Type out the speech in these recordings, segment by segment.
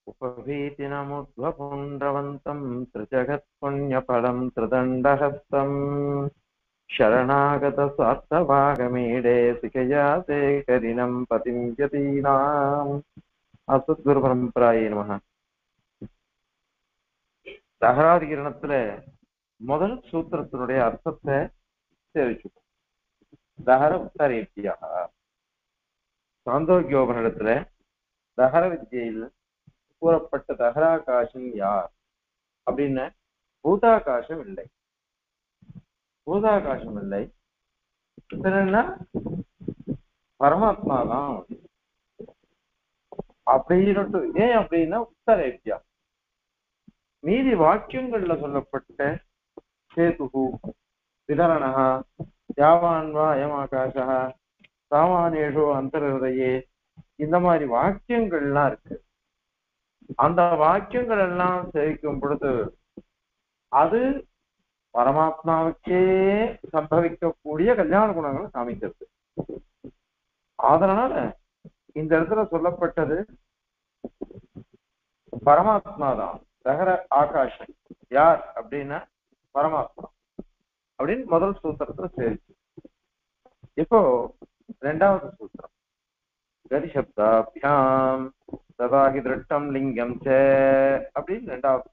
उपभीतिनमुद्वपुण्ड्रवन्तम् त्रिजगत्पुण्यफलम् त्रिदण्डहस्तम् शरणागतस्वार्थभागमीडे सिकया ते करिणम् पतिम् यतीनाम् அசத்குருபரம்பராயே நமக தகராதிகரணத்துல முதல் சூத்திரத்தினுடைய அர்த்தத்தை தெரிவிச்சுக்கோம் தகர உத்தரேத்தியாக சாந்தோக்கியோபனிடத்துல தகர வித்தியில் கூறப்பட்ட தகராகாசம் யார் அப்படின்னு பூதாகாசம் இல்லை பூதாகாசம் இல்லை என்னன்னா பரமாத்மா தான் அப்படின்னு ஏன் அப்படின்னா உத்தரேத்தியா மீதி வாக்கியங்கள்ல சொல்லப்பட்ட சேதுகு விதரணா யாவான் வா அயமாகாசா சாமானியேஷோ அந்தர்ஹதயே இந்த மாதிரி வாக்கியங்கள்லாம் இருக்கு அந்த வாக்கியங்கள் எல்லாம் சேவிக்கும் பொழுது அது பரமாத்மாவுக்கே சம்பவிக்கக்கூடிய கல்யாண குணங்களை காமிக்கிறது அதனால இந்த இடத்துல சொல்லப்பட்டது பரமாத்மா தான் தகர ஆகாஷம் யார் அப்படின்னா பரமாத்மா அப்படின்னு முதல் சூத்திரத்துல சேர்த்து இப்போ ரெண்டாவது சூத்திரம் கரிசப்தாபியாம் ததாகி திருட்டம் லிங்கம் ச அப்படின்னு ரெண்டாவது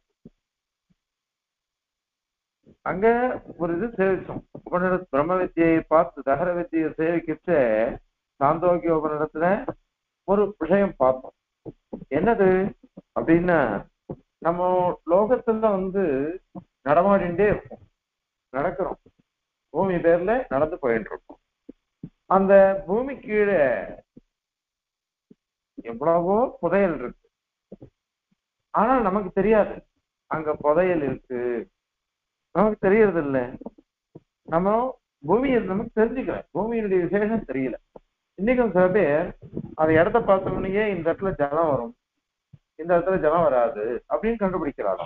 அங்க ஒரு இது சேவிச்சோம் உபனிடத்து பிரம்ம வித்தியை பார்த்து தகர வித்தியை சேவிக்கிச்ச சாந்தோக்கிய உபனிடத்துல ஒரு விஷயம் பார்த்தோம் என்னது அப்படின்னா நம்ம லோகத்துல வந்து நடமாடிண்டே இருக்கோம் நடக்கிறோம் பூமி பேர்ல நடந்து போயிட்டு இருக்கோம் அந்த பூமி கீழே எவ்வளவோ புதையல் இருக்கு ஆனா நமக்கு தெரியாது அங்க புதையல் இருக்கு நமக்கு தெரியறது இல்ல நம்ம பூமியை நமக்கு தெரிஞ்சுக்கிறேன் பூமியினுடைய விசேஷம் தெரியல இன்னைக்கும் சில பேர் அந்த இடத்த பார்த்தோம்னே இந்த இடத்துல ஜலம் வரும் இந்த இடத்துல ஜலம் வராது அப்படின்னு கண்டுபிடிக்கிறாங்க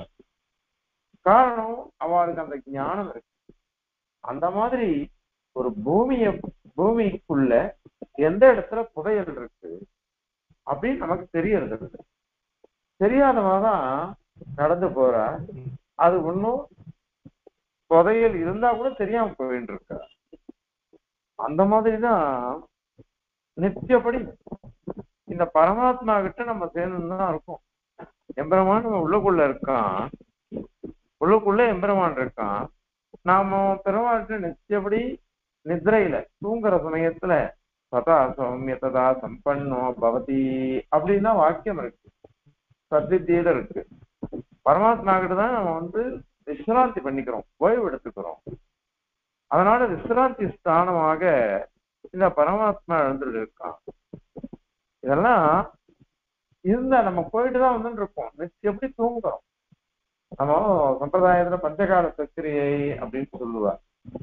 காரணம் அவளுக்கு அந்த ஞானம் இருக்கு அந்த மாதிரி ஒரு பூமிய பூமிக்குள்ள எந்த இடத்துல புதையல் இருக்கு அப்படின்னு நமக்கு தெரியறது இல்லை தெரியாதவதான் நடந்து போறா அது ஒன்றும் புதையல் இருந்தா கூட தெரியாம போயிட்டு இருக்கா அந்த மாதிரிதான் நித்தியப்படி இந்த பரமாத்மா கிட்ட நம்ம சேர்ந்து தான் இருக்கோம் எம்பெருமான் நம்ம உள்ளுக்குள்ள இருக்கான் உள்ளுக்குள்ள எம்பெருமான் இருக்கான் நாம பெருமாள்கிட்ட நித்தியப்படி நித்ரையில தூங்குற சமயத்துல சதா சௌமியதா சம்பன்னோ பவதி அப்படின்னா வாக்கியம் இருக்கு சத்தியத்தியில இருக்கு பரமாத்மா கிட்ட தான் நம்ம வந்து விசிராந்தி பண்ணிக்கிறோம் ஓய்வு எடுத்துக்கிறோம் அதனால விசிராந்தி ஸ்தானமாக இந்த பரமாத்மா எழுந்துட்டு இருக்கான் இதெல்லாம் இருந்தா நம்ம போயிட்டு தான் வந்துட்டு இருக்கோம் எப்படி தூங்குறோம் நம்ம சம்பிரதாயத்துல பஞ்சகால சக்கிரியை அப்படின்னு சொல்லுவார்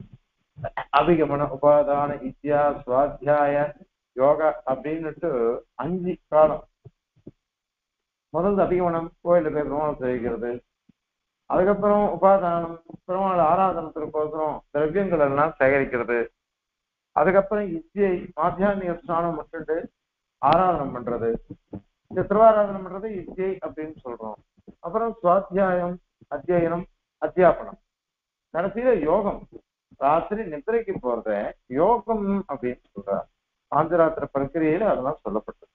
அபிகமன உபாதான வித்யா சுவாத்தியாய யோகா அப்படின்னுட்டு அஞ்சு காலம் முதல்ல அபிகமனம் கோயில போய் பெருமாள் சேவிக்கிறது அதுக்கப்புறம் உபாதானம் பெருமாள் ஆராதனத்திற்கோசரம் திரவியங்கள் எல்லாம் சேகரிக்கிறது அதுக்கப்புறம் இத்தியை மாத்தியானிய ஸ்நானம் மட்டுண்டு ஆராதனம் பண்றது இந்த திருவாராதனம் பண்றது இத்தியை அப்படின்னு சொல்றோம் அப்புறம் சுவாத்தியாயம் அத்தியனம் அத்தியாபனம் கடைசியில யோகம் ராத்திரி நித்திரைக்கு போறத யோகம் அப்படின்னு சொல்றார் ஆந்திராத்திர பிரக்கிரியில அதெல்லாம் சொல்லப்பட்டது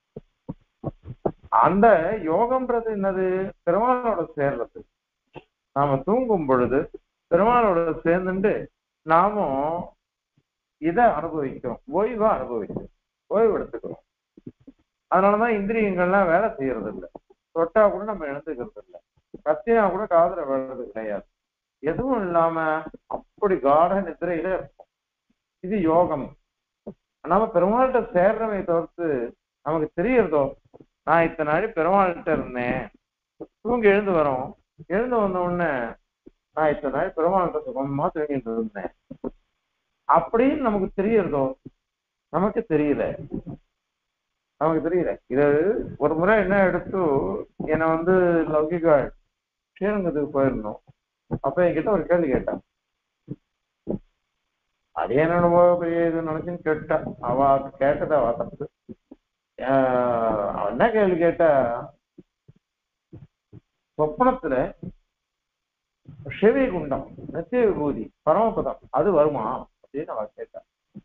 அந்த யோகம்ன்றது என்னது பெருமாளோட சேர்றது நாம தூங்கும் பொழுது பெருமாளோட சேர்ந்துட்டு நாமும் இதை அனுபவிக்கிறோம் ஓய்வா அனுபவிக்கிறோம் ஓய்வு எடுத்துக்கிறோம் அதனாலதான் இந்திரியங்கள்லாம் வேலை செய்யறது இல்லை தொட்டா கூட நம்ம எழுந்துக்கிறது இல்லை கத்தினா கூட காதல விழுறது கிடையாது எதுவும் இல்லாம அப்படி காட நிதிரையில இருக்கும் இது யோகம் நாம பெருமாள்கிட்ட சேர்றவை தவிர்த்து நமக்கு தெரியறதோ நான் இத்தனை நாள் பெருமாள்கிட்ட இருந்தேன் தூங்கி எழுந்து வரோம் எழுந்து வந்த உடனே நான் இத்தனை நாள் பெருமாள்கிட்ட சுகமா தூங்கிட்டு இருந்தேன் அப்படின்னு நமக்கு தெரியறதோ நமக்கு தெரியல நமக்கு தெரியல இது ஒரு முறை என்ன எடுத்து என்னை வந்து லௌகிகா ஸ்ரீரங்கத்துக்கு போயிருந்தோம் அப்ப என்கிட்ட ஒரு கேள்வி கேட்டான் அது என்னென்னவோ பெரிய இது நினைச்சுன்னு கேட்டா அவ கேட்டதா அவ தப்பு ஆஹ் அவ என்ன கேள்வி கேட்டா சொப்னத்துல சிவி குண்டம் நித்திய விபூதி பரமபதம் அது வருமா அப்படின்னு அவ கேட்டா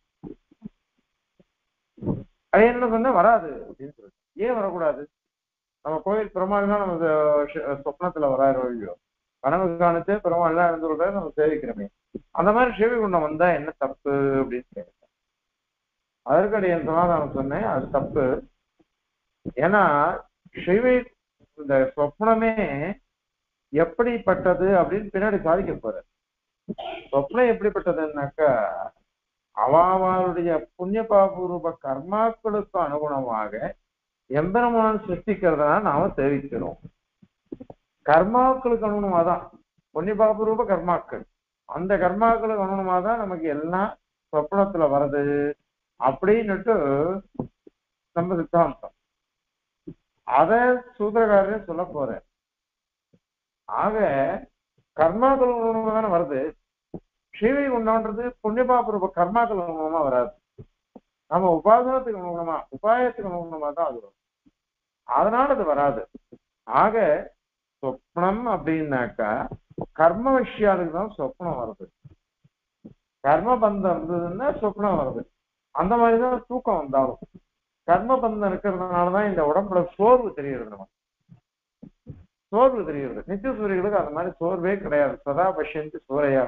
அது என்ன சொன்ன வராது அப்படின்னு சொல்லிட்டு ஏன் வரக்கூடாது நம்ம கோயில் பெருமாள்னா நம்ம ச- ஷ- சொப்னத்துல வராரு இல்லையோ கனவு காணிச்சு பெருமாள்லாம் இருந்து விடுறது நம்ம சேவிக்கிறோமே அந்த மாதிரி சிவி குண்டம் வந்தா என்ன தப்பு அப்படின்னு கேட்டேன் அதற்கு என் சமாதானம் சொன்னேன் அது தப்பு ஏன்னா சிவி இந்த சொப்னமே எப்படிப்பட்டது அப்படின்னு பின்னாடி சாதிக்க போற சொப்னம் எப்படிப்பட்டதுன்னாக்கா அவாவாளுடைய புண்ணிய பாபூர்வ கர்மாக்களுக்கு அனுகுணமாக எம்பெருமான் சிருஷ்டிக்கிறதுனால நாம தெரிவிக்கிறோம் கர்மாக்களுக்கு அனுகுணமா தான் புண்ணிய பாபூர்வ கர்மாக்கள் அந்த கர்மாக்களுக்கு அனுகுணமா தான் நமக்கு எல்லாம் சொப்னத்துல வருது அப்படின்னுட்டு நம்ம சித்தாந்தம் அத சூத்திரக்காரரே சொல்ல போறேன் ஆக கர்மாக்கள் மூலமா தானே வருது ஸ்ரீவை குண்டம்ன்றது புண்ணியபாபுரூப கர்மாக்கள் மூலமா வராது நம்ம உபாசனத்துக்கு அனுகுணமா உபாயத்துக்கு அனுகுணமா தான் அது வரும் அதனால அது வராது ஆக சொப்னம் அப்படின்னாக்கா கர்ம விஷயாலுக்கு தான் சொப்னம் வருது கர்ம பந்தம் இருந்ததுன்னா சொப்னம் வருது அந்த மாதிரி தான் தூக்கம் வந்தாலும் கர்ம பந்தம் இருக்கிறதுனால தான் இந்த உடம்புல சோர்வு தெரியுது நமக்கு சோர்வு தெரியுது நித்திய சூரியர்களுக்கு அந்த மாதிரி சோர்வே கிடையாது சதா பஷ்யந்தி சூரையா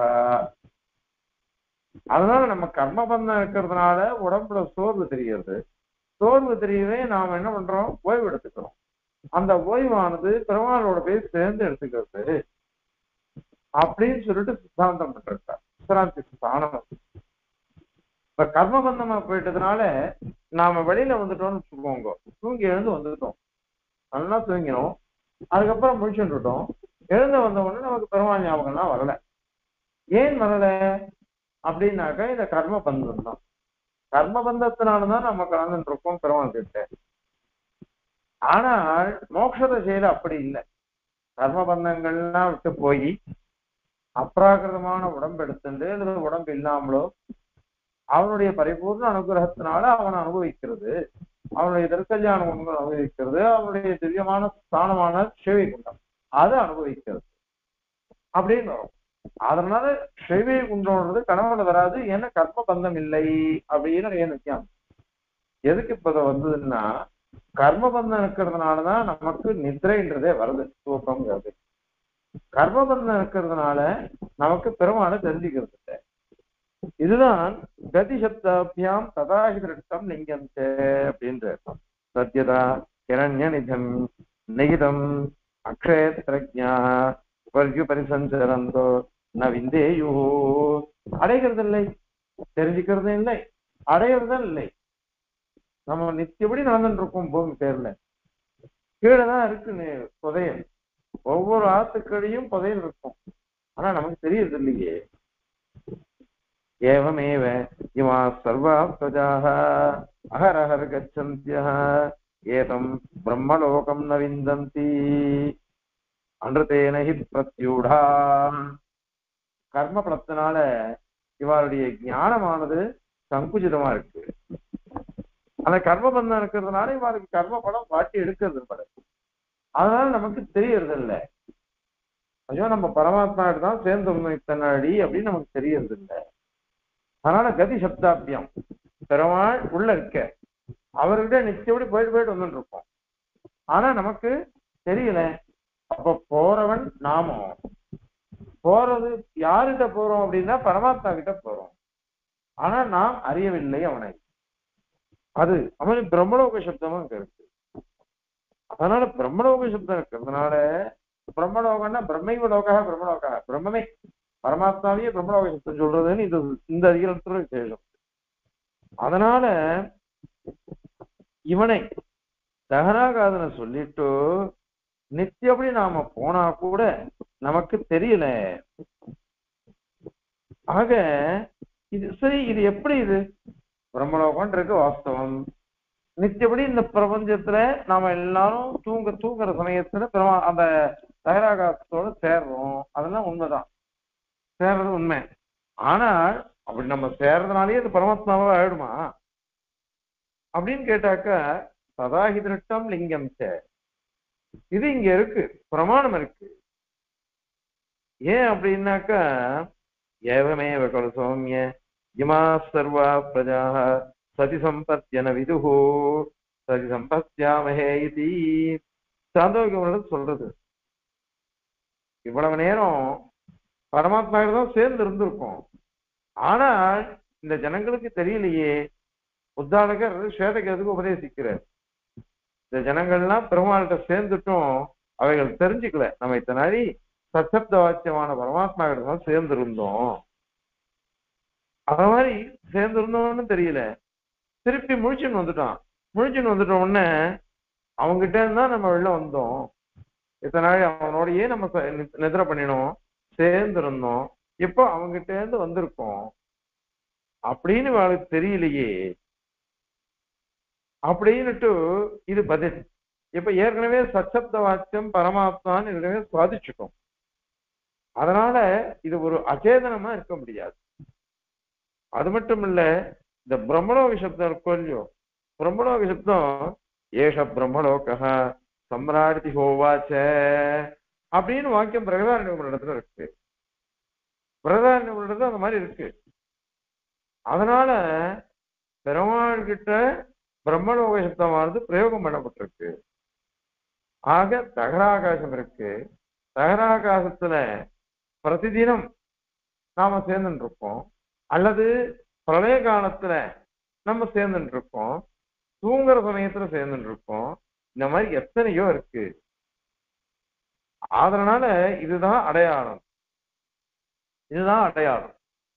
அதனால நம்ம கர்ம பந்தம் இருக்கிறதுனால உடம்புல சோர்வு தெரியுது சோர்வு தெரியவே நாம என்ன பண்றோம் ஓய்வு எடுத்துக்கிறோம் அந்த ஓய்வானது பெருமாளோட போய் சேர்ந்து எடுத்துக்கிறது அப்படின்னு சொல்லிட்டு சித்தாந்தம் பண்றார் விசிராந்தி ஸ்தானம் இப்ப கர்மபந்தமா போயிட்டதுனால நாம வெளியில வந்துட்டோம்னு வச்சுக்கோங்க தூங்கி எழுந்து வந்துட்டோம் நல்லா தூங்கினோம் அதுக்கப்புறம் முடிச்சுட்டோம் எழுந்து வந்த உடனே நமக்கு பெருமாள் ஞாபகம்லாம் வரல ஏன் வரல அப்படின்னாக்கா இந்த கர்ம பந்தம் தான் கர்ம பந்தத்தினாலதான் நம்ம கலந்துட்டு இருக்கோம் பெருமாள் கிட்ட ஆனால் மோட்ச திசையில அப்படி இல்லை கர்ம பந்தங்கள்லாம் விட்டு போய் அப்ராகிருதமான உடம்பு எடுத்துட்டு அல்லது உடம்பு இல்லாமலோ அவனுடைய பரிபூர்ண அனுகிரகத்தினால அவன் அனுபவிக்கிறது அவனுடைய திருக்கல்யாண குணங்கள் அனுபவிக்கிறது அவனுடைய திவ்யமான ஸ்தானமான சேவை குண்டம் அதை அனுபவிக்கிறது அப்படின்னு வரும் அதனால சேவை குண்டம்ன்றது கனவுல வராது ஏன்னா கர்ம பந்தம் இல்லை அப்படின்னு ஏன் நித்தியம் எதுக்கு இப்ப இது வந்ததுன்னா கர்ம பந்தம் இருக்கிறதுனாலதான் நமக்கு நித்ரைன்றதே வருது தூக்கம்ங்கிறது கர்ம பந்தம் இருக்கிறதுனால நமக்கு பெருமாளை தெரிஞ்சுக்கிறது இல்லை இதுதான் கதி சப்தாபியாம் ததாகி திருஷ்டம் லிங்கந்தே அப்படின்ற சத்யதா கிரண்ய நிதம் நிகிதம் அக்ஷயத்ரஜா உபர்கு பரிசஞ்சரந்தோ ந விந்தேயு அடைகிறது இல்லை தெரிஞ்சுக்கிறது இல்லை அடையிறதும் இல்லை நம்ம நித்தியபடி நடந்துட்டு இருக்கோம் பூமி பேர்ல கீழே தான் இருக்கு நே- புதையல் ஒவ்வொரு ஆத்துக்கடியும் புதையல் இருக்கும் ஆனா நமக்கு தெரியறது இல்லையே एवमेव इमा सर्वाः प्रजाः अहरहर गच्छन्त्यः एतम् ब्रह्मलोकम् न विन्दन्ति அன்றதேன ஹி பிரத்யூடா கர்ம பலத்தினால இவருடைய ஞானமானது சங்குச்சிதமா இருக்கு அந்த கர்ம பந்தம் இருக்கிறதுனால இவருக்கு கர்ம பலம் வாட்டி எடுக்கிறது பல அதனால நமக்கு தெரியறது இல்லை ஐயோ நம்ம பரமாத்மா தான் சேர்ந்து இத்தனை அடி அப்படின்னு நமக்கு தெரியறது இல்லை அதனால கதி சப்தாபியம் பெருமாள் உள்ள இருக்க அவர்கிட்ட நிச்சயப்படி போயிட்டு போயிட்டு வந்துட்டு இருக்கோம் ஆனா நமக்கு தெரியல அப்ப போறவன் நாமம் போறது யாருகிட்ட போறோம் அப்படின்னா பரமாத்மா கிட்ட போறோம் ஆனா நாம் அறியவில்லை அவனை அது அவன் பிரம்மலோக சப்தமும் அங்க இருக்கு அதனால பிரம்மலோக சப்தம் இருக்கிறதுனால பிரம்மலோகம்னா பிரம்மைவ லோகா பிரம்மலோகா பிரம்மமே பரமாத்மாவையே பிரம்மலோக சப்தம் சொல்றதுன்னு இது இந்த அதிகாரத்துல விசேஷம் அதனால இவனை தகனாகாதனை சொல்லிட்டு நித்தியப்படி நாம போனா கூட நமக்கு தெரியல ஆக இது சரி இது எப்படி இது பிரம்மலோகம்ன்றது வாஸ்தவம் நித்தியப்படி இந்த பிரபஞ்சத்துல நாம எல்லாரும் தூங்க தூங்குற சமயத்துல பிரமா அந்த தகராகாசத்தோட சேர்றோம் அதெல்லாம் உண்மைதான் சேர்றது உண்மை ஆனால் அப்படி நம்ம சேர்றதுனாலே அது பரமாத்மாவா ஆயிடுமா அப்படின்னு கேட்டாக்க சதாஹி திருஷ்டம் லிங்கம் சே இது இங்க இருக்கு பிரமாணம் இருக்கு ஏன் அப்படின்னாக்கா ஏவமேவ கலு சௌமிய இமா சர்வா பிரஜா சதி சம்பத்தியன விதுஹோ சதி சம்பத்தியாமஹே இது சாந்தோக்கியம் சொல்றது இவ்வளவு நேரம் பரமாத்மா தான் சேர்ந்து இருந்திருக்கோம் ஆனால் இந்த ஜனங்களுக்கு தெரியலையே உத்தாடகர் ஸ்வேதகேதுக்கு உபதேசிக்கிறார் இந்த ஜனங்கள்லாம் பெருமாள்கிட்ட சேர்ந்துட்டும் அவைகள் தெரிஞ்சுக்கல நம்ம இத்தனை நாளி சச்சப்த வாக்கியமான பரமாத்மா கிட்ட தான் சேர்ந்திருந்தோம் அத மாதிரி சேர்ந்திருந்தோம்னு தெரியல திருப்பி முழிச்சுன்னு வந்துட்டான் முழிச்சுன்னு வந்துட்ட உடனே அவங்ககிட்ட இருந்தா நம்ம வெளில வந்தோம் இத்தனை நாள் அவனோடயே நம்ம ச- நி- நிദ്ര பண்ணினோம் சேர்ந்திருந்தோம் இப்போ அவங்ககிட்ட இருந்து வந்திருக்கோம் அப்படின்னு அவளுக்கு தெரியலையே அப்படின்னுட்டு இது பதில் இப்ப ஏற்கனவே சச்சப்த வாக்கியம் பரமாத்மான்னு ஏற்கனவே சுவாதிச்சுட்டோம் அதனால இது ஒரு அச்சேதனமா இருக்க முடியாது அது மட்டும் இல்ல இந்த பிரம்மலோக சப்தம் இருக்கும் இல்லையோ பிரம்மலோக சப்தம் ஏஷ பிரம்மலோக சம்ராட்டி ஹோவாச்ச அப்படின்னு வாக்கியம் பிரகதாரண்ய இடத்துல இருக்கு பிரகதாரண்ய இடத்துல அந்த மாதிரி இருக்கு அதனால பெருமாள் கிட்ட பிரம்மலோக சப்தமானது பிரயோகம் பண்ணப்பட்டிருக்கு ஆக தகராகாசம் இருக்கு தகராகாசத்துல பிரதிதினம் நாம சேர்ந்துட்டு இருக்கோம் அல்லது பிரளய காலத்துல நம்ம சேர்ந்துட்டு இருக்கோம் தூங்குற சமயத்துல சேர்ந்துட்டு இருக்கோம் இந்த மாதிரி எத்தனையோ இருக்கு அதனால இதுதான் அடையாளம் இதுதான் அடையாளம்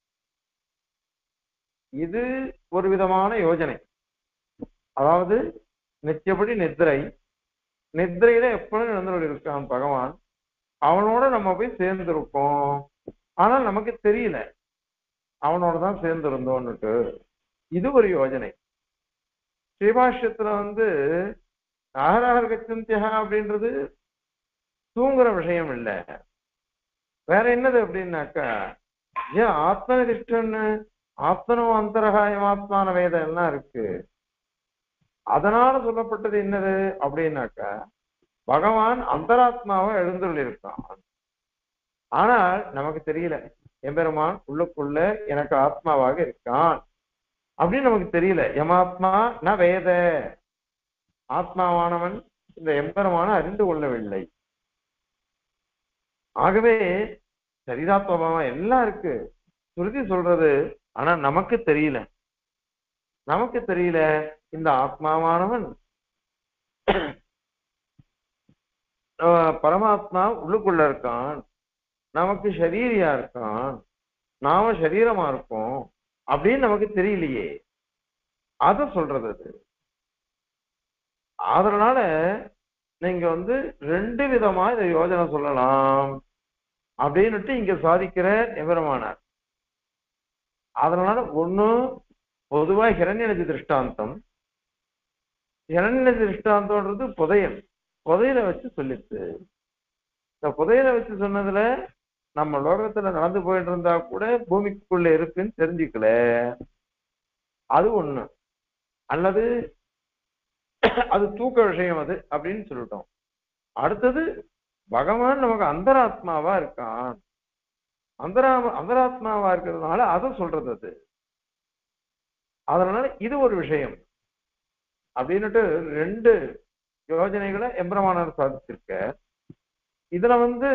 இது ஒரு விதமான யோஜனை அதாவது நித்தியபடி நித்திரை நித்திரையில எப்பொழுதும் நடந்து இருக்கான் பகவான் அவனோட நம்ம போய் சேர்ந்திருக்கோம் ஆனால் நமக்கு தெரியல அவனோட தான் சேர்ந்திருந்தோன்னுட்டு இது ஒரு யோஜனை ஸ்ரீபாஷ்யத்துல வந்து அகரஹர் கச்சந்தியா அப்படின்றது தூங்குற விஷயம் இல்லை வேற என்னது அப்படின்னாக்கா ஏன் ஆத்மனிஷ்டன்னு ஆத்மனோ அந்தரகாயமாத்மான வேதம் எல்லாம் இருக்கு அதனால சொல்லப்பட்டது என்னது அப்படின்னாக்கா பகவான் அந்தராத்மாவை எழுந்துள்ள இருக்கான் ஆனால் நமக்கு தெரியல எம்பெருமான் உள்ளுக்குள்ள எனக்கு ஆத்மாவாக இருக்கான் அப்படின்னு நமக்கு தெரியல எமாத்மா ந வேத ஆத்மாவானவன் இந்த எம்பெருமான அறிந்து கொள்ளவில்லை ஆகவே சரிதாத்மபாவம் எல்லாம் இருக்கு சுருதி சொல்றது ஆனா நமக்கு தெரியல நமக்கு தெரியல இந்த ஆத்மாவானவன் ஆஹ் பரமாத்மா உள்ளுக்குள்ள இருக்கான் நமக்கு ஷரீரியா இருக்கான் நாம சரீரமா இருக்கோம் அப்படின்னு நமக்கு தெரியலையே அத சொல்றது அது அதனால நீங்க வந்து ரெண்டு விதமா இந்த யோஜனை சொல்லலாம் அப்படின்னுட்டு இங்க சாதிக்கிற எபெருமானார் அதனால ஒண்ணு பொதுவா ஹிரண்யநதி திருஷ்டாந்தம் ஹிரண்யநதி திருஷ்டாந்தம்ன்றது புதையல் புதையலை வச்சு சொல்லிச்சு இந்த புதையலை வச்சு சொன்னதுல நம்ம லோகத்துல நடந்து போயிட்டு இருந்தா கூட பூமிக்குள்ள இருக்குன்னு தெரிஞ்சுக்கல அது ஒண்ணு அல்லது அது தூக்க விஷயம் அது அப்படின்னு சொல்லிட்டோம் அடுத்தது பகவான் நமக்கு அந்தராத்மாவா இருக்கான் அந்தரா அந்தராத்மாவா இருக்கிறதுனால அதை சொல்றது அது அதனால இது ஒரு விஷயம் அப்படின்னுட்டு ரெண்டு யோஜனைகளை எம்பிரமானார் சாதிச்சிருக்க இதுல வந்து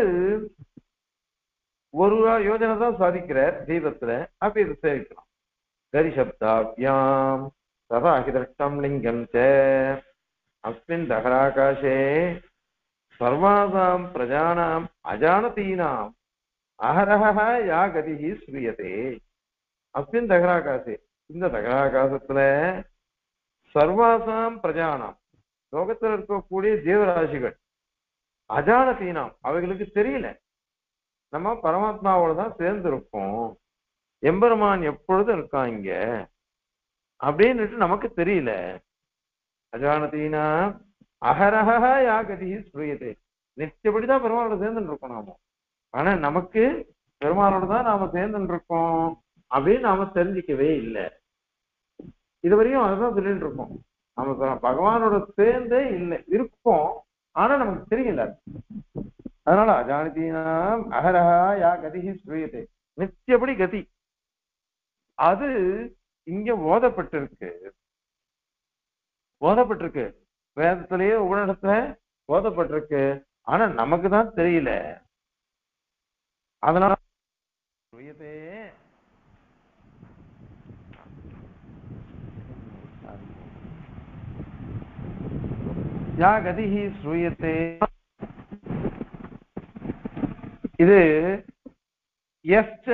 ஒரு யோஜனை தான் சாதிக்கிறார் தீபத்துல அப்ப இது சேவிக்கலாம் கரிசப்தாபியாம் ததா அகிதஷ்டம் லிங்கம் ச அஸ்மின் தகராகாசே சர்வாசாம் பிரஜானாம் அஜானதீனாம் அகரஹ யா கதிஹி ஸ்ரீயதே அஸ்மின் தகராகாசே இந்த தகராகாசத்துல சர்வாசாம் பிரஜானாம் லோகத்தில் இருக்கக்கூடிய ஜீவராசிகள் அஜானதீனாம் அவைகளுக்கு தெரியல நம்ம பரமாத்மாவோட தான் சேர்ந்து இருக்கோம் எம்பெருமான் எப்பொழுதும் இருக்கான் இங்க அப்படின்னுட்டு நமக்கு தெரியல அஜானதீனா அகரஹ யா கதி ஸ்ரீயதே நிச்சயப்படிதான் பெருமாளோட சேர்ந்துட்டு இருக்கோம் நாம ஆனா நமக்கு பெருமாளோட தான் நாம சேர்ந்துட்டு இருக்கோம் அப்படின்னு நாம தெரிஞ்சிக்கவே இல்லை இதுவரையும் அதுதான் சொல்லிட்டு இருக்கோம் நம்ம ப- பகவானோட சேர்ந்தே இல்லை இருக்கோம் ஆனா நமக்கு தெரியல அதனால அஜானதீனாம் அகரஹா யா கதிஹி ஸ்ரூயதே நித்தியபடி கதி அது இங்க ஓதப்பட்டிருக்கு ஓதப்பட்டிருக்கு வேதத்திலேயே உபநிடத்துல ஓதப்பட்டிருக்கு ஆனா நமக்கு தான் தெரியல அதனால ஸ்ரூயதே யா கதிஹி ஸ்ரூயத்தே இது எஸ்ட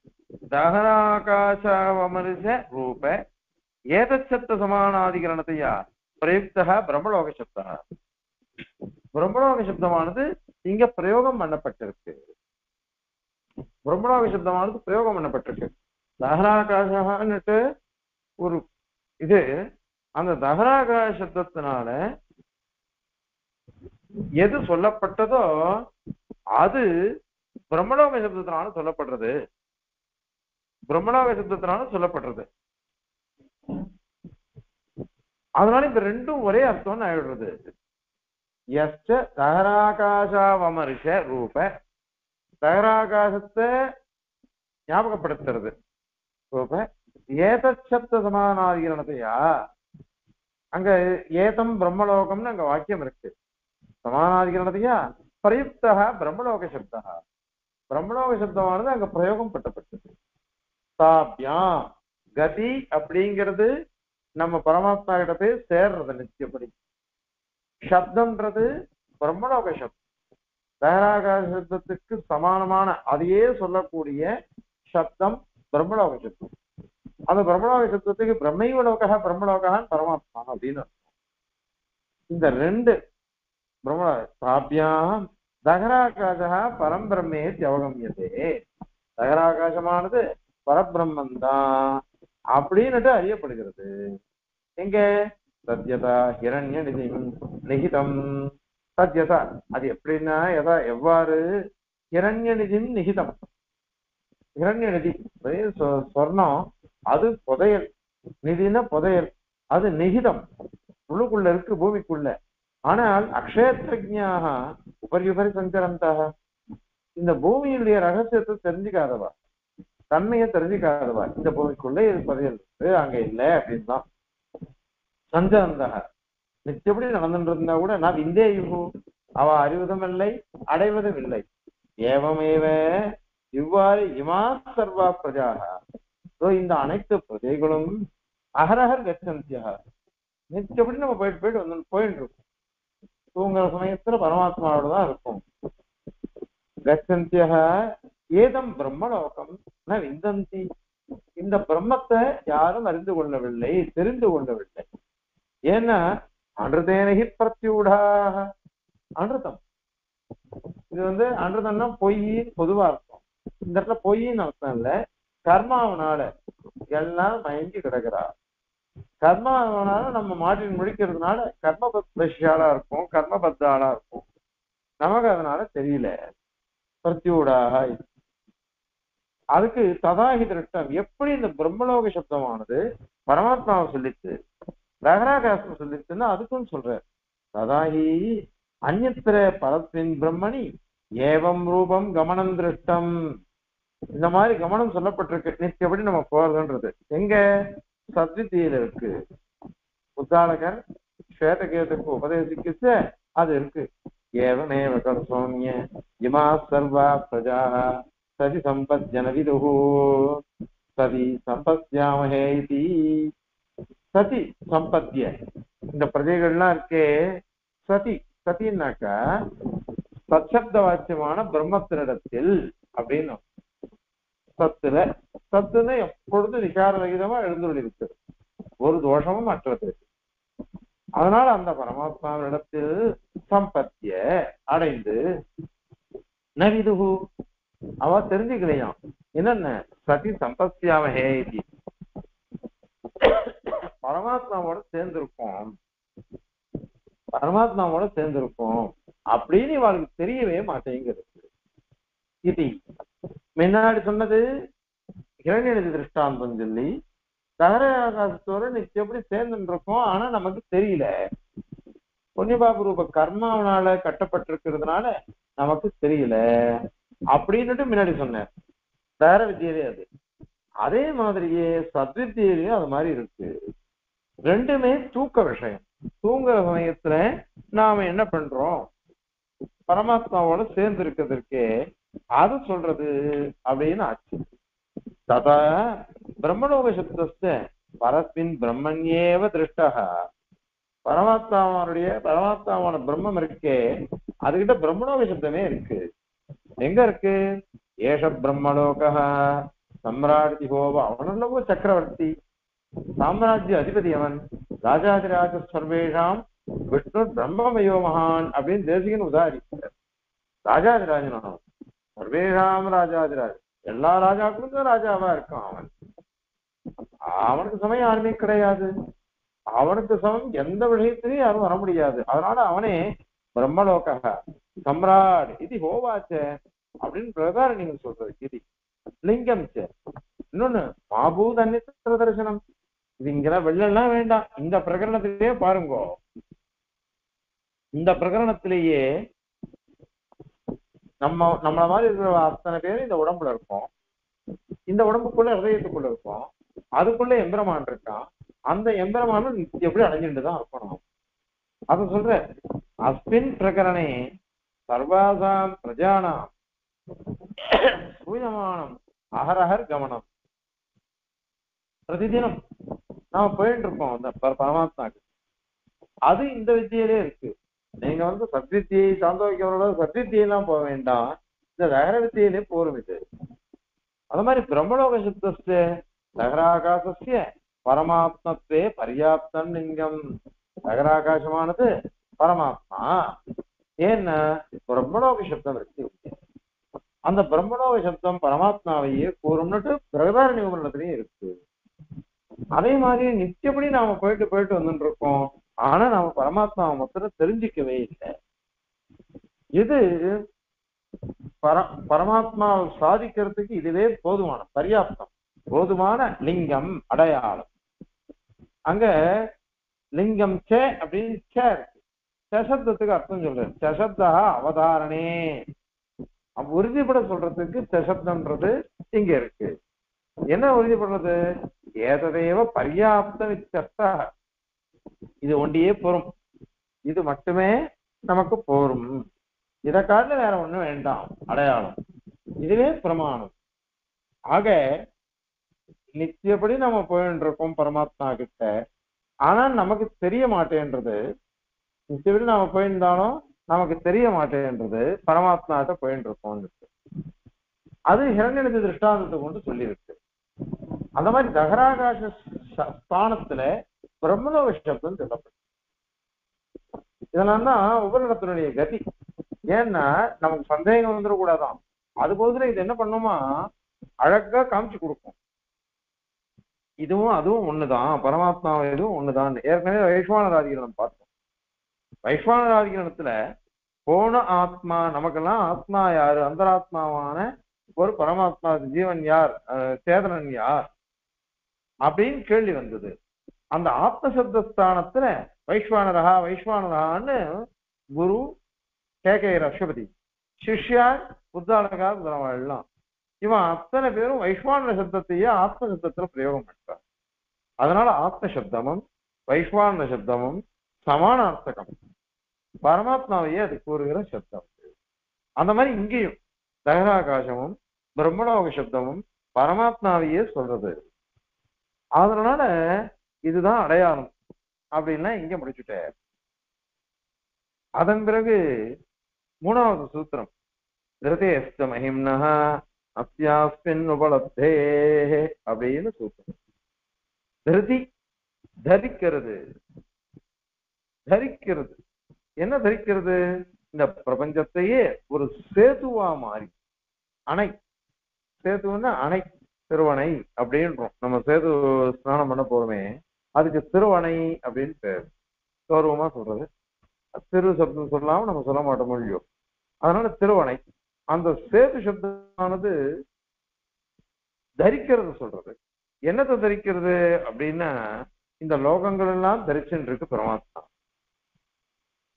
தகனாகாசாவமரிச ரூப ஏதச்சப்த சமானாதிகரணத்தையா பிரயுக்தா பிரம்மலோக சப்தா பிரம்மலோக சப்தமானது இங்க பிரயோகம் பண்ணப்பட்டிருக்கு பிரம்மலோக சப்தமானது பிரயோகம் பண்ணப்பட்டிருக்கு தகனாகாசன்னுட்டு ஒரு இது அந்த தகராகார சப்தத்தினால எது சொல்லப்பட்டதோ அது பிரம்மலோக சப்தத்தினால சொல்லப்படுறது பிரம்மலோக சப்தத்தினால சொல்லப்படுறது அதனால இந்த ரெண்டும் ஒரே அர்த்தம்னு ஆயிடுறது எஸ்ட தகராகாசாவமரிஷ ரூப தகராகாசத்தை ஞாபகப்படுத்துறது ரூப ஏதச்சப்த சமானாதிகரணத்தையா அங்க ஏதம் பிரம்மலோகம்னு அங்க வாக்கியம் இருக்கு சமானாதிகரணத்தையா பிரயுக்தா பிரம்மலோக சப்தா பிரம்மலோக சப்தமானது அங்க பிரயோகம் பட்டப்பட்டது சாபியாம் கதி அப்படிங்கிறது நம்ம பரமாத்மா கிட்ட போய் சேர்றது நித்தியப்படி சப்தம்ன்றது பிரம்மலோக சப்தம் தகராகார சப்தத்துக்கு சமானமான அதையே சொல்லக்கூடிய சப்தம் பிரம்மலோக சப்தம் அந்த பிரம்மலோக சப்தத்துக்கு பிரம்மைவலோக பிரம்மலோகான் பரமாத்மா அப்படின்னு அர்த்தம். இந்த ரெண்டு பிரம்ம சாபியாம் தகராகாசா பரம்பிரம்மே அவகமியதே தகராகாசமானது பரபிரம்மன் தான் அப்படின்னுட்டு அறியப்படுகிறது எங்க சத்யதா ஹிரண்ய நிதி நிகிதம் சத்யதா அது எப்படின்னா எதா எவ்வாறு ஹிரண்ய நிதிம் நிகிதம் ஹிரண்ய நிதி ஒரே சொ- சொர்ணம் அது புதையல் நிதினா புதையல் அது நிகிதம் உள்ளுக்குள்ள இருக்கு பூமிக்குள்ள ஆனால் அக்ஷயத்ரஜாக உபரி உபரி சஞ்சரந்தாக இந்த பூமியினுடைய ரகசியத்தை தெரிஞ்சுக்காதவா தன்மையை தெரிஞ்சுக்காதவா இந்த பூமிக்குள்ள இது புதையல் இருக்கு அங்க இல்லை அப்படின்னு தான் சஞ்சரந்தாக நிச்சயப்படி நடந்துட்டு இருந்தா கூட நான் இந்தே யுகு அவ அறிவதும் இல்லை அடைவதும் இல்லை ஏவமேவ இவ்வாறு இமா சர்வா பிரஜாக So, இந்த அனைத்து பிரஜைகளும் அகரகர் கச்சந்தியா நிச்சயப்படி நம்ம போயிட்டு போயிட்டு வந்து போயிட்டு இருக்கோம் தூங்குற சமயத்துல பரமாத்மாவோட தான் இருக்கும் கச்சந்தியா ஏதம் பிரம்மலோகம் ந விந்தந்தி இந்த பிரம்மத்தை யாரும் அறிந்து கொள்ளவில்லை தெரிந்து கொள்ளவில்லை ஏன்னா அன்றுதேனகி பிரத்யூடாக அன்றுதம் இது வந்து அன்றுதம்னா பொய் பொதுவா அர்த்தம் இந்த இடத்துல பொய்ன்னு அர்த்தம் இல்ல கர்மாவனால எல்லாம் மயங்கி கிடக்கிறா கர்மாவனால நம்ம மாட்டின் முடிக்கிறதுனால கர்மபத்யாளா இருக்கும் கர்மபத்தாளா இருக்கும் நமக்கு அதனால தெரியல பிரத்யூடாக அதுக்கு ததாகி திருஷ்டம் எப்படி இந்த பிரம்மலோக சப்தமானது பரமாத்மாவை சொல்லிச்சு ரகராகாசம் சொல்லிச்சுன்னா அதுக்கும் சொல்ற ததாகி அந்நத்திர பரஸ்மின் பிரம்மணி ஏவம் ரூபம் கமனம் திருஷ்டம் இந்த மாதிரி கவனம் சொல்லப்பட்டிருக்கு நிச்சயப்படி நம்ம போறதுன்றது எங்க சத்வித்தியில இருக்கு உத்தாலகர் ஸ்வேதகேதுக்கு உபதேசிக்கிச்சு அது இருக்கு ஏவமேவ கர்சோமிய இமா சர்வா பிரஜா சதி சம்பத்யன விதுஹு சதி சம்பத்யாமஹே இதி சதி சம்பத்திய இந்த பிரஜைகள்லாம் இருக்கே சதி சதின்னாக்கா சச்சப்த வாக்கியமான பிரம்மத்தினிடத்தில் அப்படின்னு சத்துல சத்துன்னு எப்பொழுதும் விகார ரகிதமா எழுந்துள்ளிருக்கிறது ஒரு தோஷமும் மற்றது அதனால அந்த பரமாத்மாவினிடத்தில் சம்பத்திய அடைந்து நவிதுகு அவ தெரிஞ்சுக்கலையாம் என்னென்ன சதி சம்பத்தியாமஹே இது பரமாத்மாவோட சேர்ந்திருக்கோம் பரமாத்மாவோட சேர்ந்திருக்கோம் அப்படின்னு இவளுக்கு தெரியவே மாட்டேங்கிறது இது முன்னாடி சொன்னது இரண்யநிதி திருஷ்டாந்தம் சொல்லி தகர ஆகாசத்தோட நிச்சயம் எப்படி சேர்ந்துட்டு இருக்கோம் ஆனா நமக்கு தெரியல புண்ணியபாப ரூப கர்மாவனால கட்டப்பட்டிருக்கிறதுனால நமக்கு தெரியல அப்படின்னுட்டு முன்னாடி சொன்னார் வேற வித்தியிலே அது அதே மாதிரியே சத்வித்தியிலையும் அது மாதிரி இருக்கு ரெண்டுமே தூக்க விஷயம் தூங்குற சமயத்துல நாம என்ன பண்றோம் பரமாத்மாவோட சேர்ந்து இருக்கிறதுக்கே அது சொல்றது அப்படின்னு ஆச்சு ததா பிரம்மலோக சப்தஸ்த பரஸ்மின் பிரம்மண்யேவ திருஷ்டக பரமாத்மாவனுடைய பரமாத்மாவான பிரம்மம் இருக்கே அதுகிட்ட பிரம்மலோக சப்தமே இருக்கு எங்க இருக்கு ஏஷ பிரம்மலோக சம்ராட் ஹோவ அவனல்லவோ சக்கரவர்த்தி சாம்ராஜ்ய அதிபதி அவன் ராஜாதிராஜ சர்வேஷாம் விஷ்ணு பிரம்மமயோ மகான் அப்படின்னு தேசிகன் உதாரிக்கிறார் ராஜாதிராஜன் அவன் சர்வேஷாம் ராஜாதிராஜ் எல்லா ராஜாக்களுக்கும் ராஜாவா இருக்கான் அவன் அவனுக்கு சமயம் யாருமே கிடையாது அவனுக்கு சமம் எந்த விஷயத்திலையும் யாரும் வர முடியாது அதனால அவனே பிரம்மலோக சம்ராட் இது ஹோவாச்ச அப்படின்னு பிரகாரம் நீங்க சொல்றது இது லிங்கம் சே இன்னொன்னு மாபூத் அந்நிய தரிசனம் இது இங்கெல்லாம் வெள்ளெல்லாம் வேண்டாம் இந்த பிரகரணத்திலேயே பாருங்க இந்த பிரகரணத்திலேயே நம்ம நம்மள மாதிரி இருக்கிற அத்தனை பேரும் இந்த உடம்புல இருக்கோம் இந்த உடம்புக்குள்ள ஹதயத்துக்குள்ள இருக்கும் அதுக்குள்ள எம்பெருமான் இருக்கான் அந்த எம்பெருமானும் எப்படி அடைஞ்சுட்டு தான் இருக்கணும் அத சொல்ற அஸ்மின் பிரகரணே சர்வாசாம் பிரஜானாம் சூயமானம் அகரஹர் கவனம் பிரதிதினம் நாம போயிட்டு இருக்கோம் அந்த பர- பரமாத்மாக்கு அது இந்த வித்தியிலே இருக்கு நீங்க வந்து சத்வித்தியை சாந்தோக்கியவரோட சத்வித்தியெல்லாம் போக வேண்டாம் இந்த தகர வித்தியிலே போரும் இது அது மாதிரி பிரம்மலோக சித்தஸ்ய தகராகாசஸ்ய பரமாத்மத்வே பர்யாப்தம் லிங்கம் தகராகாசமானது பரமாத்மா ஏன்னா பிரம்மலோக சப்தம் இருக்கு அந்த பிரம்மலோக சப்தம் பரமாத்மாவையே கூறும்னுட்டு பிரகதாரணி உபநிடத்திலையும் இருக்கு அதே மாதிரி நித்தியப்படி நாம போயிட்டு போயிட்டு வந்துட்டு இருக்கோம் ஆனா நாம பரமாத்மாவை மொத்தம் தெரிஞ்சுக்கவே இல்லை இது பர பரமாத்மாவை சாதிக்கிறதுக்கு இதுவே போதுமான பர்யாப்தம் போதுமான லிங்கம் அடையாளம் அங்க லிங்கம் சே அப்படின்னு சே இருக்கு சசப்தத்துக்கு அர்த்தம் சொல்றது சசப்தா அவதாரணே அப்ப உறுதிப்பட சொல்றதுக்கு சசப்தம்ன்றது இங்க இருக்கு என்ன உறுதிப்படுறது ஏததேவ பர்யாப்தம் இத்தர்த்தா இது ஒண்டியே போரும் இது மட்டுமே நமக்கு போரும் இதை காட்டில வேற ஒண்ணும் வேண்டாம் அடையாளம் இதுவே பிரமாணம் ஆக நித்தியப்படி நம்ம போயிட்டு இருக்கோம் பரமாத்மா கிட்ட ஆனா நமக்கு தெரிய மாட்டேன்றது நித்தியப்படி நாம போயிருந்தாலும் நமக்கு தெரிய மாட்டேன்றது பரமாத்மா கிட்ட போயிட்டு இருக்கோம் அது ஹிரண்யநிதி திருஷ்டாந்தத்தை கொண்டு சொல்லியிருக்கு அந்த மாதிரி தகராகாச ச- ஸ்தானத்துல பிரம்மலோக சப்தம் சொல்லப்படும் இதெல்லாம் தான் உபரிடத்தினுடைய கதி ஏன்னா நமக்கு சந்தேகம் வந்துடக்கூடாதான் அது போதுல இது என்ன பண்ணுமா அழகா காமிச்சு கொடுக்கும் இதுவும் அதுவும் ஒண்ணுதான் பரமாத்மா இதுவும் ஒண்ணுதான் ஏற்கனவே வைஸ்வானராதிகரணம் பார்த்தோம் வைஸ்வானராதிகரணத்துல போன ஆத்மா நமக்கெல்லாம் ஆத்மா யாரு அந்தராத்மாவான ஒரு பரமாத்மா ஜீவன் யார் அஹ், சேதனன் யார் அப்படின்னு கேள்வி வந்தது அந்த ஆத்மசப்தஸ்தானத்துல வைஸ்வானரா வைஸ்வானரான்னு குரு கேகே ரஷபதி சிஷ்யா உத்தானகா முதலவாழ்லாம் இவன் அத்தனை பேரும் வைஸ்வான சப்தத்தையே ஆத்ம சப்தத்துல பிரயோகம் பண்றான் அதனால ஆத்ம சப்தமும் வைஸ்வான சப்தமும் சமானார்த்தகம் பரமாத்மாவையே அது கூறுகிற சப்தம் அந்த மாதிரி இங்கேயும் தகராகாசமும் பிரம்மலோக சப்தமும் பரமாத்மாவையே சொல்றது அதனால இதுதான் அடையாளம் அப்படின்லாம் இங்க முடிச்சுட்டார் அதன் பிறகு மூணாவது சூத்திரம் திருதேஸ்த மகிம்னா அத்தியாஸ்மின் உபலப்தே அப்படின்னு சூத்திரம் திருதி தரிக்கிறது தரிக்கிறது என்ன தரிக்கிறது இந்த பிரபஞ்சத்தையே ஒரு சேதுவா மாறி அணை சேதுன்னா அணை திருவணை அப்படின்றோம் நம்ம சேது ஸ்நானம் பண்ண போறோமே அதுக்கு திருவணை அப்படின்னு பேர் கௌரவமா சொல்றது திரு சப்தம் சொல்லாம நம்ம சொல்ல மாட்டோம் மொழியோ அதனால திருவணை அந்த சேது சப்தமானது தரிக்கிறது சொல்றது என்னத்தை தரிக்கிறது அப்படின்னா இந்த லோகங்கள் எல்லாம் தரிச்சுட்டு இருக்கு பரமாத்மா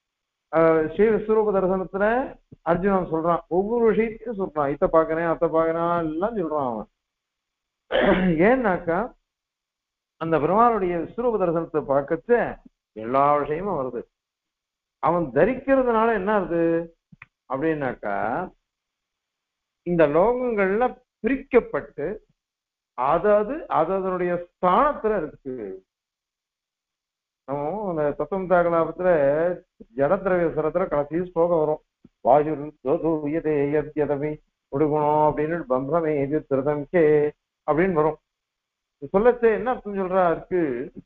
ஆஹ் ஸ்ரீ விஸ்வரூப தரிசனத்துல அர்ஜுனன் சொல்றான் ஒவ்வொரு விஷயத்தையும் சொல்றான் இத்த பாக்குறேன் அத்த பாக்குறேன் எல்லாம் சொல்றான் அவன் ஏன்னாக்கா அந்த பெருமானுடைய விஸ்வரூப தரிசனத்தை பார்க்கச்ச எல்லா விஷயமும் வருது அவன் தரிக்கிறதுனால என்ன ஆகுது அப்படின்னாக்கா இந்த லோகங்கள்ல பிரிக்கப்பட்டு அதாவது அது அதனுடைய ஸ்தானத்துல இருக்கு நம்ம அந்த தத்துவம் தாகலாபத்துல ஜடத்திரவிய சரத்துல கடைசி ஸ்லோகம் வரும் வாயுதே யதவி உடுகுணம் அப்படின்னு பம்பமே இது திருதம் கே அப்படின்னு வரும் சொல்லச்சே என்ன அர்த்தம் சொல்றா இருக்கு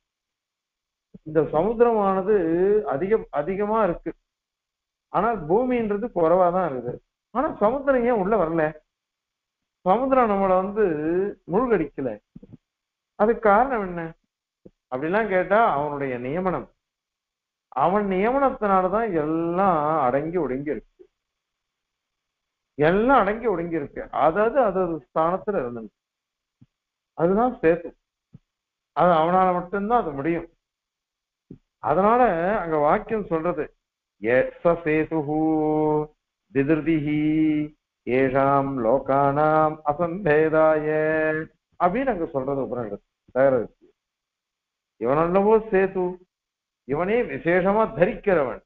இந்த சமுத்திரமானது அதிகம் அதிகமா இருக்கு ஆனால் பூமின்றது குறைவா தான் இருக்குது ஆனா சமுத்திரம் ஏன் உள்ள வரல சமுத்திரம் நம்மளை வந்து மூழ்கடிக்கல அதுக்கு காரணம் என்ன அப்படிலாம் கேட்டா அவனுடைய நியமனம் அவன் நியமனத்தினாலதான் எல்லாம் அடங்கி ஒடுங்கி இருக்கு எல்லாம் அடங்கி ஒடுங்கி இருக்கு அதாவது அது ஸ்தானத்துல இருந்தது அதுதான் சேத்து அது அவனால மட்டும்தான் அது முடியும் அதனால அங்க வாக்கியம் சொல்றது எஸ்ஸ சேதுஹு திதிர்திஹி ஏஷாம் லோகானாம் அசம்பேதாய அப்படின்னு அங்க சொல்றது உபநிடத்து தகரது இவனல்லவோ சேது இவனே விசேஷமா தரிக்கிறவன்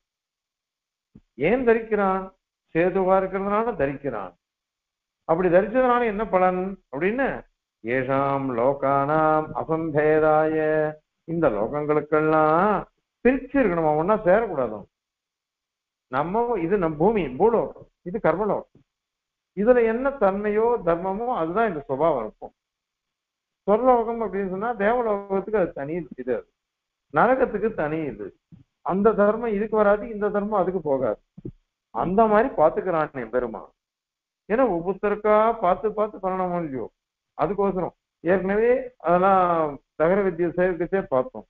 ஏன் தரிக்கிறான் சேதுவா இருக்கிறதுனால தரிக்கிறான் அப்படி தரிச்சதுனால என்ன பலன் அப்படின்னு ஏஷாம் லோகானாம் அசம்பேதாய இந்த லோகங்களுக்கெல்லாம் பிரிச்சு இருக்கணும் ஒன்னா சேரக்கூடாது நம்ம இது நம் பூமி பூலோகம் இது கர்மலோகம் இதுல என்ன தன்மையோ தர்மமோ அதுதான் இந்த சுபாவம் இருக்கும் சொர்லோகம் அப்படின்னு சொன்னா தேவலோகத்துக்கு அது தனி இது அது. நரகத்துக்கு தனி இது அந்த தர்மம் இதுக்கு வராது இந்த தர்மம் அதுக்கு போகாது அந்த மாதிரி பாத்துக்கிறான் என் பெருமான் ஏன்னா ஒவ்வொருத்தருக்கா பார்த்து பார்த்து பண்ணணும் இல்லையோ அதுக்கோசரம் ஏற்கனவே அதெல்லாம் தகர வித்தியை சேர்க்கச்சே பார்த்தோம்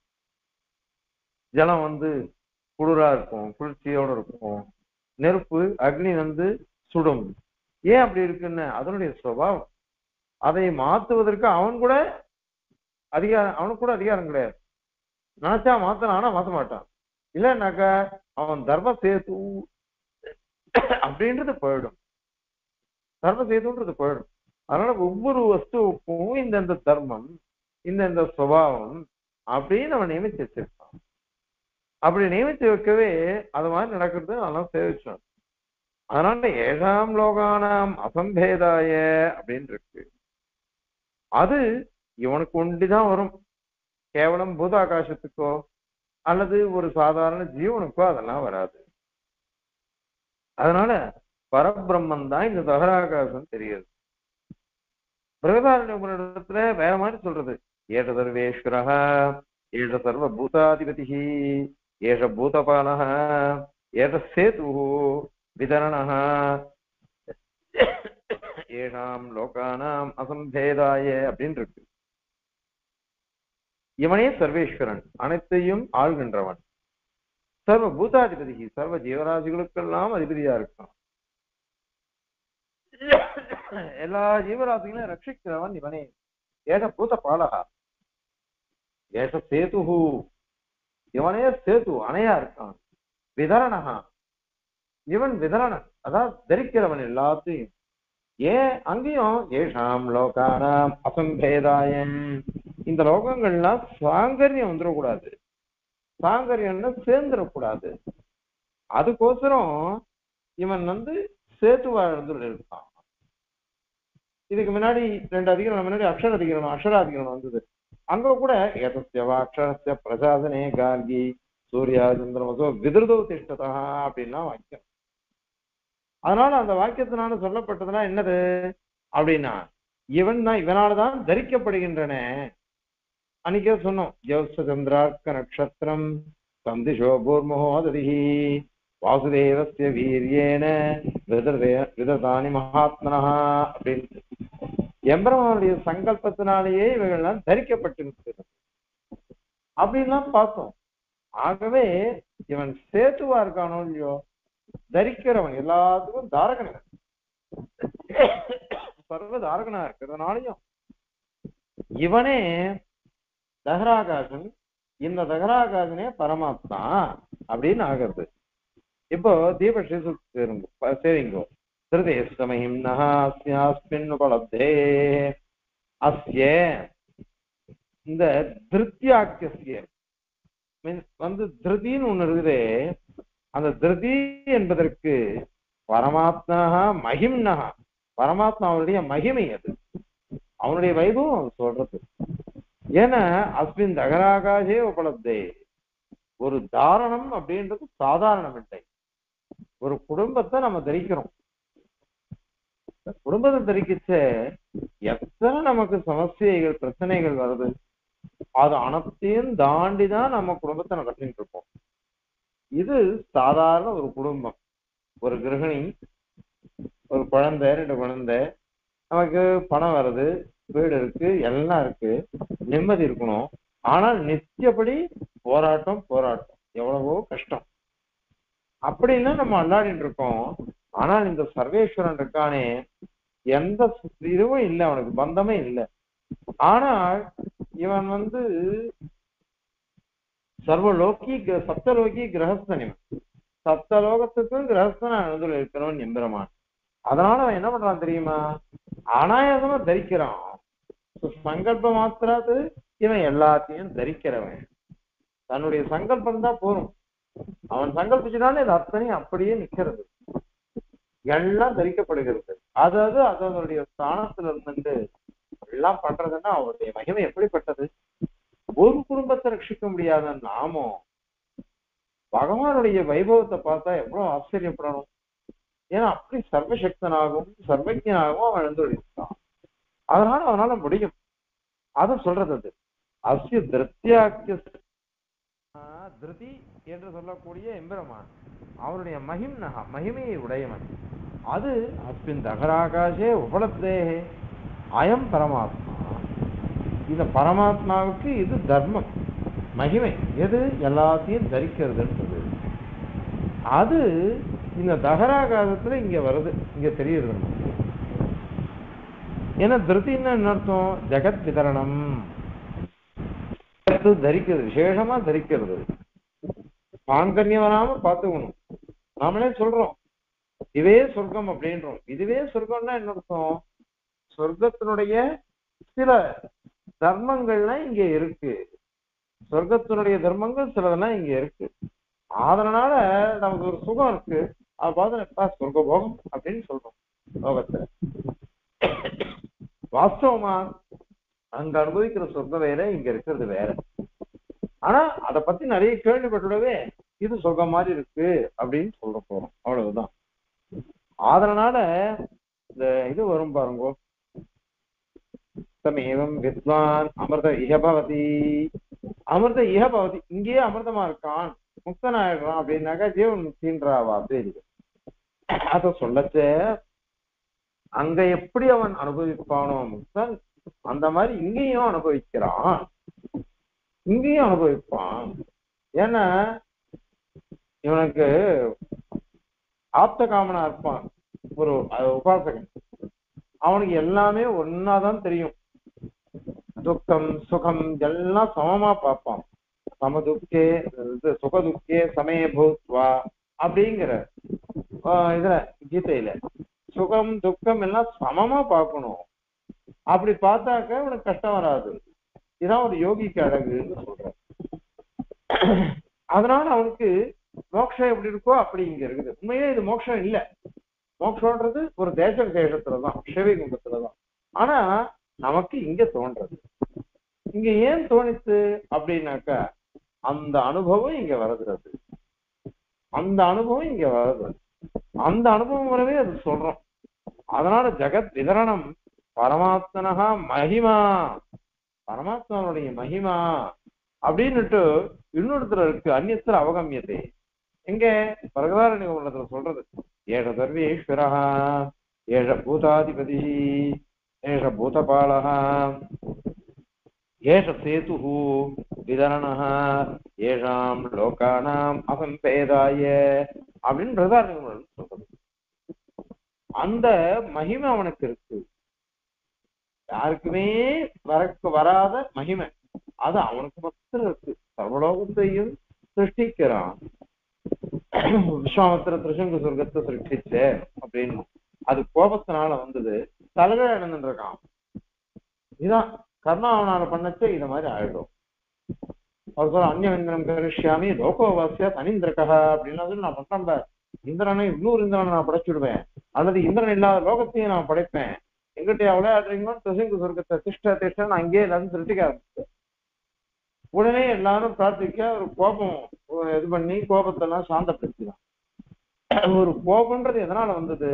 ஜலம் வந்து குளிரா இருக்கும் குளிர்ச்சியோட இருக்கும் நெருப்பு அக்னி வந்து சுடும் ஏன் அப்படி இருக்குன்னு அதனுடைய சுபாவம் அதை மாத்துவதற்கு அவன் கூட அதிகாரம் அவனுக்கு கூட அதிகாரம் கிடையாது நினைச்சா மாத்தலாம் ஆனா மாத்த மாட்டான் இல்லைன்னாக்கா அவன் தர்ம சேது அப்படின்றது போயிடும் தர்ம சேதுன்றது போயிடும் அதனால ஒவ்வொரு வஸ்துவுக்கும் இந்தந்த தர்மம் இந்தந்த சுபாவம் அப்படின்னு அவன் நியமிச்சு வச்சிருக்கான் அப்படி நியமிச்சு வைக்கவே அது மாதிரி நடக்கிறது அதெல்லாம் சேவிச்சான் அதனால ஏழாம் லோகானாம் அசம்பேதாய அப்படின்னு இருக்கு அது இவனுக்கு ஒண்டிதான் வரும் கேவலம் பூத ஆகாசத்துக்கோ அல்லது ஒரு சாதாரண ஜீவனுக்கோ அதெல்லாம் வராது அதனால பரபிரம்மன் தான் இந்த தகராகாசம் தெரியுது பிரகதாரண்ய உபநிடத்துல வேற மாதிரி சொல்றது ஏஷ சர்வேஸ்வரः ஏஷ சர்வ பூதாதிபதி ஏஷ பூதபாலः ஏஷ சேது விதரணः ஏஷாம் லோகானாம் அசம்பேதாய அப்படின்னு இருக்கு இவனே சர்வேஸ்வரன் அனைத்தையும் ஆள்கின்றவன் சர்வ பூதாதிபதி சர்வ ஜீவராசிகளுக்கெல்லாம் அதிபதியா இருக்கான் எல்லா ஜீவராசிகளையும் ரட்சிக்கிறவன் இவனே ஏக பூத பாலகா ஏக சேதுஹு இவனே சேது அணையா இருக்கான் விதரணகா இவன் விதரணன் அதான் தரிக்கிறவன் எல்லாத்தையும் ஏன் அங்கேயும் ஏஷாம் லோகானாம் அசம்பேதாயம் இந்த லோகங்கள்லாம் சாங்கரியம் வந்துடக்கூடாது சாங்கரியம்னா சேர்ந்துடக்கூடாது அதுக்கோசரம் இவன் வந்து சேத்துவா இருந்து இருக்கான் இதுக்கு முன்னாடி ரெண்டு அதிகாரம் முன்னாடி அக்ஷர அதிகாரம் அக்ஷராதிகாரம் வந்தது அங்க கூட ஏதஸ்யவா அக்ஷரஸ்ய பிரசாதனே கார்கி சூர்யா சந்திரமசோ விதிருதோ திஷ்டதா அப்படின்லாம் வாக்கியம் அதனால அந்த வாக்கியத்தினால சொல்லப்பட்டதுன்னா என்னது அப்படின்னா இவன் தான் இவனாலதான் தரிக்கப்படுகின்றன அன்னைக்கே சொன்னோம் ஜோச சந்திரார்க்க நட்சத்திரம் சந்திஷோ பூர்மஹோததிஹி வாசுதேவஸ்ய வீரியேன விததே- விததானி மகாத்மனா அப்படின்னு எம்பெருமானுடைய சங்கல்பத்தினாலேயே இவைகள்லாம் தரிக்கப்பட்டிருக்கிறது அப்படின்லாம் பார்த்தோம் ஆகவே இவன் சேத்துவா இருக்கானோ இல்லையோ தரிக்கிறவன் எல்லாத்துக்கும் தாரகன் சர்வ தாரகனா இருக்கிறதுனாலையும் இவனே தகராகாசன் இந்த தகராகாசனே பரமாத்மா அப்படின்னு ஆகிறது இப்போ தீபஸ்ரீ சேருங்க சேரிங்கோ திருதேசமஹிம்னः அஸ்யாஸ்மின் உபலப்தே அஸ்ய இந்த திருத்தியாக்கிய மீன்ஸ் வந்து திருதின்னு ஒண்ணு இருக்குது அந்த திருதி என்பதற்கு பரமாத்மா மகிம்னா பரமாத்மாவுடைய மகிமை அது அவனுடைய வைபவம் அவன் சொல்றது ஏன்னா அஸ்மின் தகராகாசே உபலப்தே ஒரு தாரணம் அப்படின்றது சாதாரணம் இல்லை ஒரு குடும்பத்தை நம்ம தரிக்கிறோம் இந்த குடும்பத்தை தரிக்கிச்ச எத்தனை நமக்கு சமஸ்யைகள் பிரச்சனைகள் வருது அது அனைத்தையும் தாண்டி தான் நம்ம குடும்பத்தை நடத்திட்டு இருப்போம் இது சாதாரண ஒரு குடும்பம் ஒரு கிரகிணி ஒரு குழந்தை ரெண்டு குழந்தை நமக்கு பணம் வருது வீடு இருக்கு எல்லாம் இருக்கு நிம்மதி இருக்கணும் ஆனால் நித்தியப்படி போராட்டம் போராட்டம் எவ்வளவோ கஷ்டம் அப்படின்னா நம்ம அல்லாடிட்டு இருக்கோம் ஆனால் இந்த சர்வேஸ்வரன் இருக்கானே எந்த இதுவும் இல்லை அவனுக்கு பந்தமே இல்லை ஆனால் இவன் வந்து சர்வலோகி கிர- சப்தலோகி கிரகஸ்தன் இவன் சப்தலோகத்துக்கும் கிரகஸ்தன் அனுதல் இருக்கிறவன் எம்பெருமான் அதனால அவன் என்ன பண்றான் தெரியுமா அனாயாசமா தரிக்கிறான் சங்கல்ப மாத்திராது இவன் எல்லாத்தையும் தரிக்கிறவன் தன்னுடைய சங்கல்பம் தான் போரும் அவன் சங்கல்பிச்சுட்டாலே இது அத்தனையும் அப்படியே நிக்கிறது எல்லாம் தரிக்கப்படுகிறது அதாவது அதனுடைய ஸ்தானத்துல இருந்துட்டு எல்லாம் பண்றதுன்னா அவருடைய மகிமை எப்படிப்பட்டது ஒரு குடும்பத்தை ரட்சிக்க முடியாத நாமும் பகவானுடைய வைபவத்தை பார்த்தா எவ்வளவு ஆச்சரியப்படணும் ஏன்னா அப்படி சர்வசக்தனாகவும் சர்வஜனாகவும் அவன் எழுந்துள்ளான் அதனால அவனால முடியும் அத சொல்றது அது அஸ்ய திருத்தியாக்கிய திருதி என்று சொல்லக்கூடிய எம்பெருமான் அவருடைய மகிம்னகா மகிமையை உடையவன் அது அஸ்மின் தகராகாசே உபலப்தே அயம் பரமாத்மா இந்த பரமாத்மாவுக்கு இது தர்மம் மகிமை எது எல்லாத்தையும் தரிக்கிறதுன்றது அது இந்த தகராகாசத்துல இங்க வருது இங்க தெரியுது நமக்கு. ஏன்னா திருத்தின்னு என்ன அர்த்தம் ஜெகத் விதரணம் ஜெகத்து தரிக்கிறது விசேஷமா தரிக்கிறது பாங்கன்யம் வராம பாத்துக்கணும் நாமளே சொல்றோம் இதுவே சொர்க்கம் அப்படின்றோம் இதுவே சொர்க்கம்னா என்ன அர்த்தம் சொர்க்கத்தினுடைய சில தர்மங்கள்லாம் இங்க இருக்கு சொர்க்கத்தினுடைய தர்மங்கள் சிலதெல்லாம் இங்க இருக்கு அதனால நமக்கு ஒரு சுகம் இருக்கு அது பார்த்து சொர்க்க போகம் அப்படின்னு சொல்றோம் லோகத்துல வாஸ்தவமா அங்க அனுபவிக்கிற சொர்க்கம் வேற இங்க இருக்கிறது வேற ஆனா அத பத்தி நிறைய கேள்விப்பட்டுடவே இது சொர்க்கம் மாதிரி இருக்கு அப்படின்னு சொல்ல போறோம் அவ்வளவுதான் அதனால இந்த இது வரும் பாருங்கோ தமேவம் வித்வான் அமிர்த இஹபவதி அமிர்த இஹபவதி இங்கேயே அமிர்தமா இருக்கான் முக்தனாயிடுறான் அப்படின்னாக்கா ஜீவன் முக்தின்றாவா தெரியுது அத சொல்லச்சே அங்க எப்படி அவன் அனுபவிப்பானோ முக்தன் அந்த மாதிரி இங்கேயும் அனுபவிக்கிறான் இங்கேயும் அனுபவிப்பான் ஏன்னா இவனுக்கு ஆப்த காமனா இருப்பான் ஒரு அஹ், உபாசகன் அவனுக்கு எல்லாமே ஒன்னாதான் தெரியும் துக்கம் சுகம் எல்லாம் சமமா பார்ப்பான் சமதுக்கே இது சுகதுக்கே சமய பூத்வா அப்படிங்கிற ஆஹ், இதுல கீதையில சுகம் துக்கம் எல்லாம் சமமா பார்க்கணும் அப்படி பார்த்தாக்க உனக்கு கஷ்டம் வராது இதான் ஒரு யோகிக்கு அழகுன்னு சொல்றேன் அதனால அவனுக்கு மோட்சம் எப்படி இருக்கோ அப்படி இங்க இருக்குது உண்மையே இது மோட்சம் இல்ல மோட்சம்ன்றது ஒரு தேச விசேஷத்துலதான் சிவகும்பத்துலதான் ஆனா நமக்கு இங்க தோன்றது இங்க ஏன் தோணித்து அப்படின்னாக்கா அந்த அனுபவம் இங்க வருகிறது அந்த அனுபவம் இங்க வருது அந்த அனுபவம் வரவே அது சொல்றோம் அதனால ஜெகத் விதரணம் பரமாத்மனகா மகிமா பரமாத்மாவுடைய மகிமா அப்படின்னுட்டு இன்னொருத்தர் இருக்கு அந்நியத்துல அவகமியத்தை எங்க பிரகதாரணி உள்ளத்துல சொல்றது ஏஷ சர்வேஸ்வரா ஏஷ பூதாதிபதி ஏஷ பூதபாலா ஏஷ சேது விதரண ஏஷாம் லோகானாம் அசம்பேதாய அப்படின்னு பிரகதாரணி சொல்றது அந்த மகிமை அவனுக்கு இருக்கு யாருக்குமே வரக்கு வராத மகிமை அது அவனுக்கு மாத்திரம் இருக்கு சர்வலோகத்தையும் சிருஷ்டிக்கிறான் விஸ்வாமித்திர திருசங்க சொர்க்கத்தை சிருஷ்டிச்சு அப்படின்னு அது கோபத்தினால வந்தது தலைகீழ நடந்துட்டு இருக்கான் இதான் கர்ணாவனால பண்ணச்சே இத மாதிரி ஆயிடும் அவர் சொல்ல அந்நியந்திரம் கரிஷ்யாமி லோகோவாசியா தனிந்திரகா அப்படின்னா சொல்லி நான் பண்றேன் பார். இந்திரனை இன்னொரு இந்திரனை நான் படைச்சுடுவேன் அல்லது இந்திரன் இல்லாத லோகத்தையும் நான் படைப்பேன் எங்கிட்ட விளையாடுறீங்களோ திருசங்க சொர்க்கத்தை திஷ்ட திஷ்டன்னு அங்கேயே எல்லாரும் திருட்டிக்க ஆரம்பிச்சு உடனே எல்லாரும் பிரார்த்திக்க ஒரு கோபம் இது பண்ணி கோபத்தெல்லாம் சாந்தப்படுத்திதான் ஒரு கோபம்ன்றது எதனால வந்தது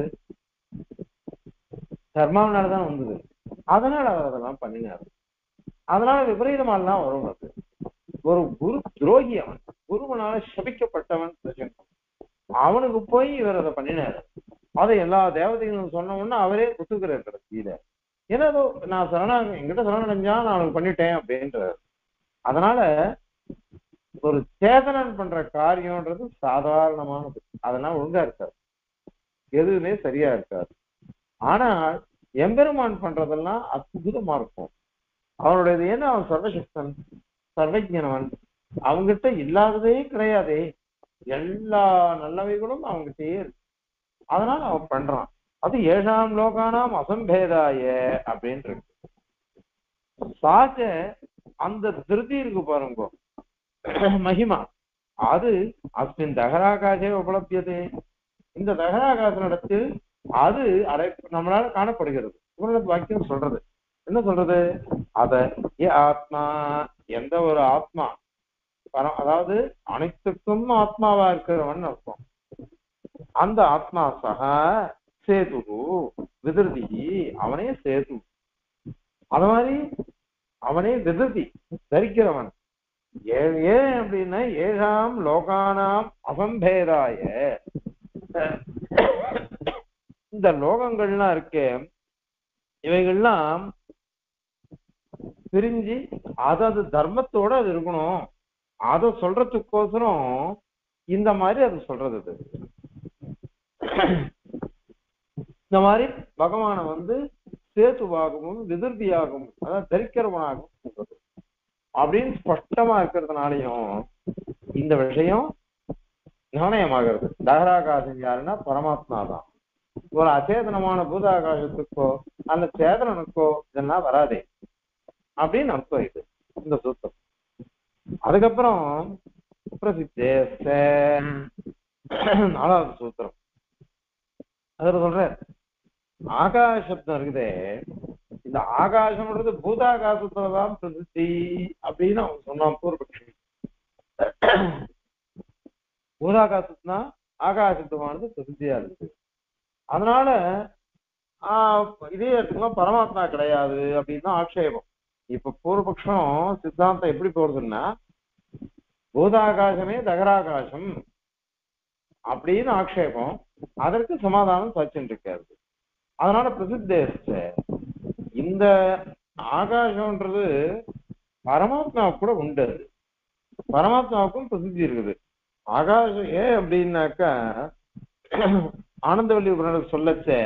கர்மாவனால தான் வந்தது அதனால அவர் அதெல்லாம் பண்ணினார் அதனால விபரீதமாலாம் வரும் அது ஒரு குரு துரோகி அவன் குருவனால சபிக்கப்பட்டவன் பிரஜன் அவனுக்கு போய் இவர் அதை பண்ணினாரு அதை எல்லா தேவதைகளும் சொன்ன உடனே அவரே ஒத்துக்கிறார் கடைசியில ஏன்னா ஏதோ நான் சரணாங்க என்கிட்ட சரணடைஞ்சா நான் அவனுக்கு பண்ணிட்டேன் அப்படின்றார் அதனால ஒரு சேதனன் பண்ற காரியம்ன்றது சாதாரணமானது அதெல்லாம் ஒழுங்கா இருக்காது எதுவுமே சரியா இருக்காது ஆனால் எம்பெருமான் பண்றதெல்லாம் அற்புதமா இருக்கும் அவனுடையது ஏன்னா அவன் சர்வசக்தன் சர்வஜனவன் அவங்கிட்ட இல்லாததே கிடையாதே எல்லா நல்லவைகளும் அவங்கிட்டயே இருக்கு அதனால அவன் பண்றான் அது ஏழாம் லோகானாம் அசம்பேதாய அப்படின்னு இருக்கு சாஜ அந்த திருதி இருக்கு பாருங்க மகிமா அது அஸ்மின் தகராகாசே உபலபியது இந்த தகராகாச நடத்தில் அது அடை நம்மளால காணப்படுகிறது இவரோட வாக்கியம் சொல்றது என்ன சொல்றது அத ஏ ஆத்மா எந்த ஒரு ஆத்மா பரம் அதாவது அனைத்துக்கும் ஆத்மாவா இருக்கிறவன் அர்த்தம் அந்த ஆத்மா சக சேது விதிருதி அவனே சேது அது மாதிரி அவனே விதிருதி தரிக்கிறவன் ஏ- ஏன் அப்படின்னா ஏழாம் லோகானாம் அசம்பேதாய இந்த லோகங்கள்லாம் இருக்கே இவைகள்லாம் பிரிஞ்சு அதது தர்மத்தோட அது இருக்கணும் அதை சொல்றதுக்கோசரம் இந்த மாதிரி அது சொல்றது அது இந்த மாதிரி பகவானை வந்து சேத்துவாகவும் விதிர்த்தியாகவும் அதாவது தரிக்கிறவனாகவும் சொல்றது அப்படின்னு ஸ்பஷ்டமா இருக்கிறதுனாலையும் இந்த விஷயம் நாணயமாகிறது தகராகாசம் யாருன்னா பரமாத்மா தான் ஒரு அச்சேதனமான பூதாகாசத்துக்கோ அந்த சேதனனுக்கோ இதெல்லாம் வராதே அப்படின்னு அர்த்தம் இது இந்த சூத்திரம் அதுக்கப்புறம் பிரசித்தேஸ்த நாலாவது சூத்திரம் அதுல சொல்ற ஆகாசப்தம் இருக்குதே இந்த ஆகாசம்ன்றது பூதாகாசத்துலதான் பிரசித்தி அப்படின்னு அவன் சொன்னான் பூர்வபக்ஷி பூதாகாசத்துனா ஆகாசத்துவானது பிரசித்தியா இருக்கு அதனால ஆஹ் இதே எடுத்துக்கலாம் பரமாத்மா கிடையாது அப்படின்னு தான் ஆக்ஷேபம் இப்ப பூர்வபக்ஷம் சித்தாந்தம் எப்படி போறதுன்னா பூதாகாசமே தகராகாசம் அப்படின்னு ஆக்ஷேபம் அதற்கு சமாதானம் சச்சின் இருக்காரு அதனால பிரசித்தேச இந்த ஆகாசம்ன்றது பரமாத்மாவுக்கு கூட உண்டு அது. பரமாத்மாவுக்கும் பிரசித்தி இருக்குது ஆகாசம் ஏன் அப்படின்னாக்கா ஆனந்தவல்லி உபநிடல் சொல்லச்சே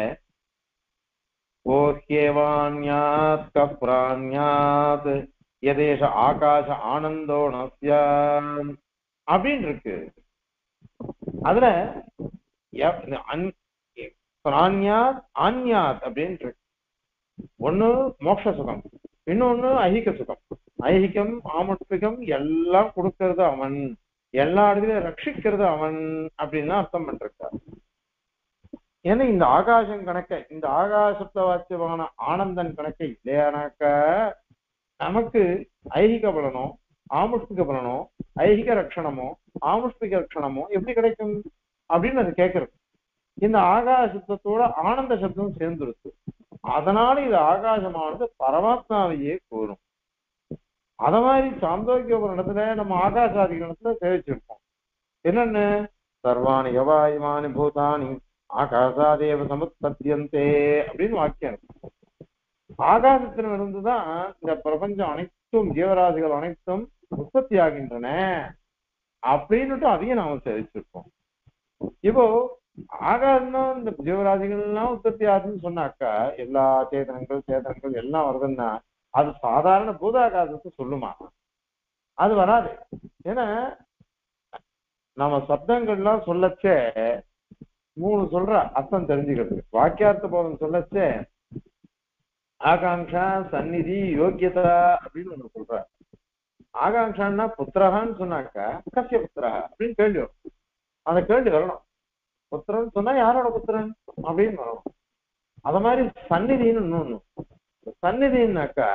ஓஹ்யேவான்யாத் கப்ரான்யாத் யதேஷ ஆகாச ஆனந்தோ நஸ்யாம் அப்படின்னு இருக்கு அதுல எ- இந்த அன்- பிராண்யாத் ஆன்யாத் அப்படின்னு இருக்கு ஒண்ணு மோட்ச சுகம் இன்னொன்னு ஐகிக சுகம் ஐகிகம் ஆமுஷ்பிகம் எல்லாம் கொடுக்கறது அவன் எல்லா இடத்துலயும் ரட்சிக்கிறது அவன் அப்படின்னு அர்த்தம் பண்றார் ஏன்னா இந்த ஆகாசம் கணக்க இந்த ஆகாசத்தை வாச்சியமான ஆனந்தன் கணக்க இல்லையானாக்க நமக்கு ஐகிக பலனோ ஆமுஷ்பிக பலனோ ஐகிக ரட்சணமோ ஆமுஷ்பிக ரட்சணமோ எப்படி கிடைக்கும் அப்படின்னு அது கேட்கறது இந்த ஆகாசத்தோட ஆனந்த சப்தம் சேர்ந்துருச்சு அதனால இது ஆகாசமானது பரமாத்மாவையே கூறும் அத மாதிரி சாந்தோக்கிய ஒரு இடத்துல நம்ம ஆகாசாதி இடத்துல சேவிச்சிருப்போம் என்னன்னு சர்வாணி யவாயுமானி பூதானி ஆகாசாதேவ சமுத்பத்தியந்தே அப்படின்னு வாக்கியம் இருக்கு ஆகாசத்தில இருந்துதான் இந்த பிரபஞ்சம் அனைத்தும் ஜீவராசிகள் அனைத்தும் உற்பத்தி ஆகின்றன அப்படின்னுட்டு அதையும் நாம சேவிச்சிருப்போம் இப்போ ஆகாசம் தான் இந்த ஜீவராசிகள் எல்லாம் உற்பத்தி ஆகுதுன்னு சொன்னாக்கா எல்லா சேதனங்கள் சேதனங்கள் எல்லாம் வருதுன்னா அது சாதாரண பூதாகாசத்தை சொல்லுமா அது வராது ஏன்னா நம்ம சப்தங்கள்லாம் சொல்லச்சே மூணு சொல்ற அர்த்தம் தெரிஞ்சுக்கிறது வாக்கியார்த்த போதம் சொல்லச்சே ஆகாங்ஷா சந்நிதி யோக்கியதா அப்படின்னு ஒண்ணு சொல்ற ஆகாங்ஷான்னா புத்திரகான்னு சொன்னாக்கா கசிய புத்திரா அப்படின்னு கேள்வி வரும் அந்த கேள்வி வரணும் புத்திரன் சொன்னா யாரோட புத்திரன் அப்படின்னு வரணும் அத மாதிரி சந்நிதின்னு இன்னொன்னு சந்நிதின்னாக்கா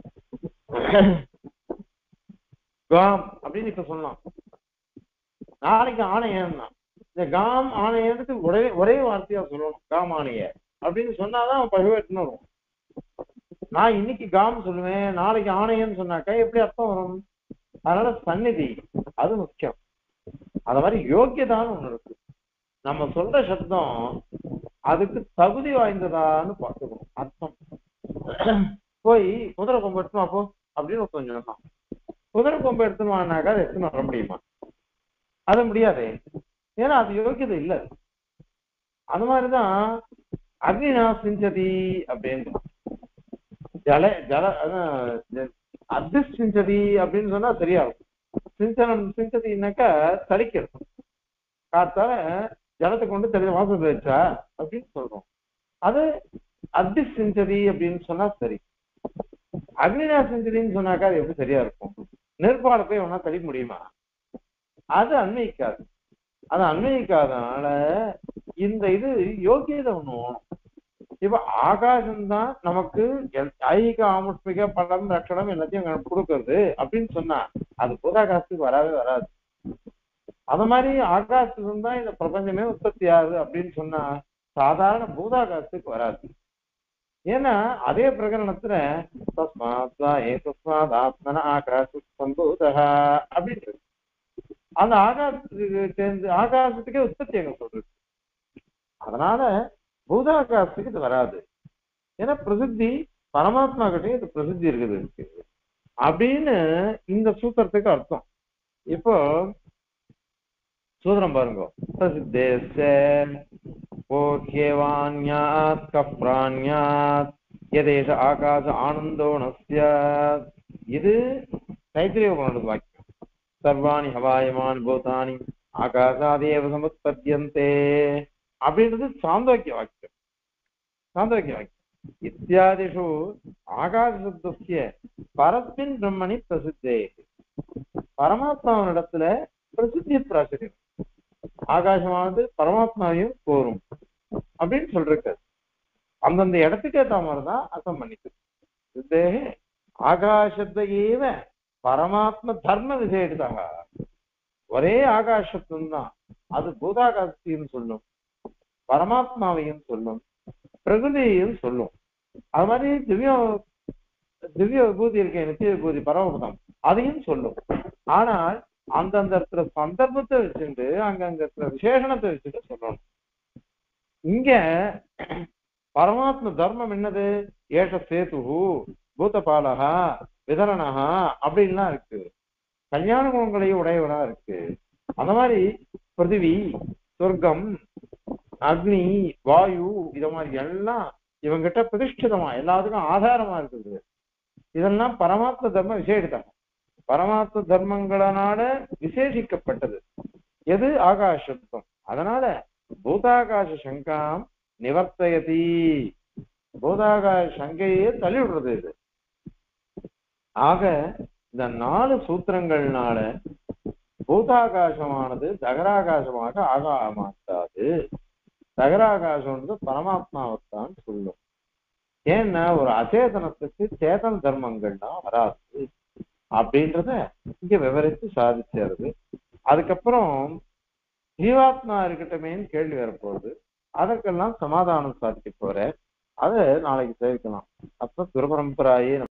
காம் அப்படின்னு இப்ப சொல்லலாம் நாளைக்கு ஆணையன்னா இந்த காம் ஆணையனுக்கு ஒரே ஒரே வார்த்தையா சொல்லணும் காம் ஆணைய அப்படின்னு சொன்னாதான் அவன் பகுவேட்டுன்னு வரும் நான் இன்னைக்கு காம் சொல்லுவேன் நாளைக்கு ஆணையன்னு சொன்னாக்கா எப்படி அர்த்தம் வரும் அதனால சந்நிதி அது முக்கியம் அத மாதிரி யோக்கியதான்னு ஒண்ணு இருக்கு நம்ம சொல்ற சப்தம் அதுக்கு தகுதி வாய்ந்ததான்னு பார்த்துக்கணும் அர்த்தம் போய் குதிரை கொம்பு எடுத்துமா போ அப்படின்னு ஒருத்தன் சொன்னான் குதிரை கொம்பு எடுத்துமானாக்கா அதை எடுத்துன்னு வர முடியுமா அது முடியாது ஏன்னா அது யோக்கியதை இல்ல அந்த மாதிரிதான் அக்னினா சிஞ்சதி அப்படின்னு ஜல ஜல அத்தி சிஞ்சதி அப்படின்னு சொன்னா சரியா இருக்கும் சிஞ்சனம் சிஞ்சதினாக்கா தளிக்கிறது காத்தால ஜலத்தை கொண்டு தெளிய வாசல் வச்சா அப்படின்னு சொல்றோம் அது அத்தி சிஞ்சதி அப்படின்னு சொன்னா சரி அக்னினா சிஞ்சதின்னு சொன்னாக்கா அது எப்படி சரியா இருக்கும் நெருப்பால போய் ஒன்னா தெளிக்க முடியுமா அது அன்வயிக்காது அது அன்வயிக்காதனால இந்த இது யோகியதை ஒண்ணு வேணும் இப்ப ஆகாசம்தான் நமக்கு ஐக ஆமுஷ்மிக படம் ரட்சணம் எல்லாத்தையும் கொடுக்கறது அப்படின்னு சொன்னா அது பூதாகாசத்துக்கு வரவே வராது அது மாதிரி ஆகாசத்துக்கு தான் இந்த பிரபஞ்சமே உற்பத்தி ஆகுது அப்படின்னு சொன்னா சாதாரண பூதாகாசத்துக்கு வராது ஏன்னா அதே பிரகரணத்துல தஸ்மாத் ஏ தஸ்மாத் ஆத்மன ஆகாச சம்பூதா அப்படின்னு அந்த ஆகாசத்துக்கு சேர்ந்து ஆகாசத்துக்கே உற்பத்தி எங்க சொல்றது அதனால பூதாகாசத்துக்கு இது வராது ஏன்னா பிரசித்தி பரமாத்மா கிட்டே இது பிரசித்தி இருக்குது இருக்கு அப்படின்னு இந்த சூத்திரத்துக்கு அர்த்தம் இப்போ சூத்திரம் பாருங்க பிரசித்தேச போக்கியவான்யாத் கப்ராண்யாத் எதேஷ ஆகாச ஆனந்தோ நஸ்யாத் இது தைத்திரிய உபநிடது வாக்கியம் சர்வாணி ஹவாயமான் பூதானி ஆகாசாதேவ சமுத்பத்தியந்தே அப்படின்றது சாந்தோக்கிய வாக்கியம் சாந்தோக்கிய வாக்கியம் இத்தியாதிஷு ஆகாசசப்தஸ்ய பரஸ்மின் பிரம்மணி பிரசித்தே பரமாத்மாவினிடத்துல பிரசித்தி பிராச்சரியம் ஆகாசமானது பரமாத்மாவையும் கோரும் அப்படின்னு சொல்றாரு அந்தந்த இடத்துக்கு ஏற்ற மாதிரிதான் அர்த்தம் பண்ணிக்கு சித்தேகே ஆகாசத்தையேவ பரமாத்ம தர்ம விசேஷிதாக ஒரே ஆகாசத்துவம் தான் அது பூதாகாசத்தையும் சொல்லும் பரமாத்மாவையும் சொல்லும் பிரகிருதியையும் சொல்லும் அது மாதிரி திவ்ய திவ்ய விபூதி இருக்க நித்திய விபூதி பரமபதம் அதையும் சொல்லும் ஆனால் அந்தந்த இடத்துல சந்தர்ப்பத்தை வச்சுட்டு அங்கங்க இருக்கிற விசேஷணத்தை வச்சுட்டு சொல்லணும் இங்க பரமாத்ம தர்மம் என்னது ஏஷ சேது பூதபாலகா விதரணகா அப்படின்லாம் இருக்கு கல்யாண குணங்களையும் உடையவரா இருக்கு அந்த மாதிரி பிருத்திவி சொர்க்கம் அக்னி வாயு இத மாதிரி எல்லாம் இவங்கிட்ட பிரதிஷ்டிதமா எல்லாத்துக்கும் ஆதாரமா இருக்குது இதெல்லாம் பரமாத்ம தர்ம விசேஷிதம் பரமாத்ம தர்மங்களனால விசேஷிக்கப்பட்டது எது ஆகாசத்துவம் அதனால பூதாகாச சங்காம் நிவர்த்தயதி பூதாகாச சங்கையே தள்ளி விடுறது இது ஆக இந்த நாலு சூத்திரங்கள்னால பூதாகாசமானது தகராகாசமாக ஆக மாட்டாது தகராகாசம்ன்றது பரமாத்மாவைத்தான் சொல்லும் ஏன்னா ஒரு அச்சேதனத்துக்கு சேதன தர்மங்கள்லாம் வராது அப்படின்றத இங்க விவரித்து சாதிச்சாரு அதுக்கப்புறம் ஜீவாத்மா இருக்கட்டுமேன்னு கேள்வி வரப்போகுது அதற்கெல்லாம் சமாதானம் சாதிக்க போற அதை நாளைக்கு சேவிக்கலாம் அப்ப துரபரம்பராயே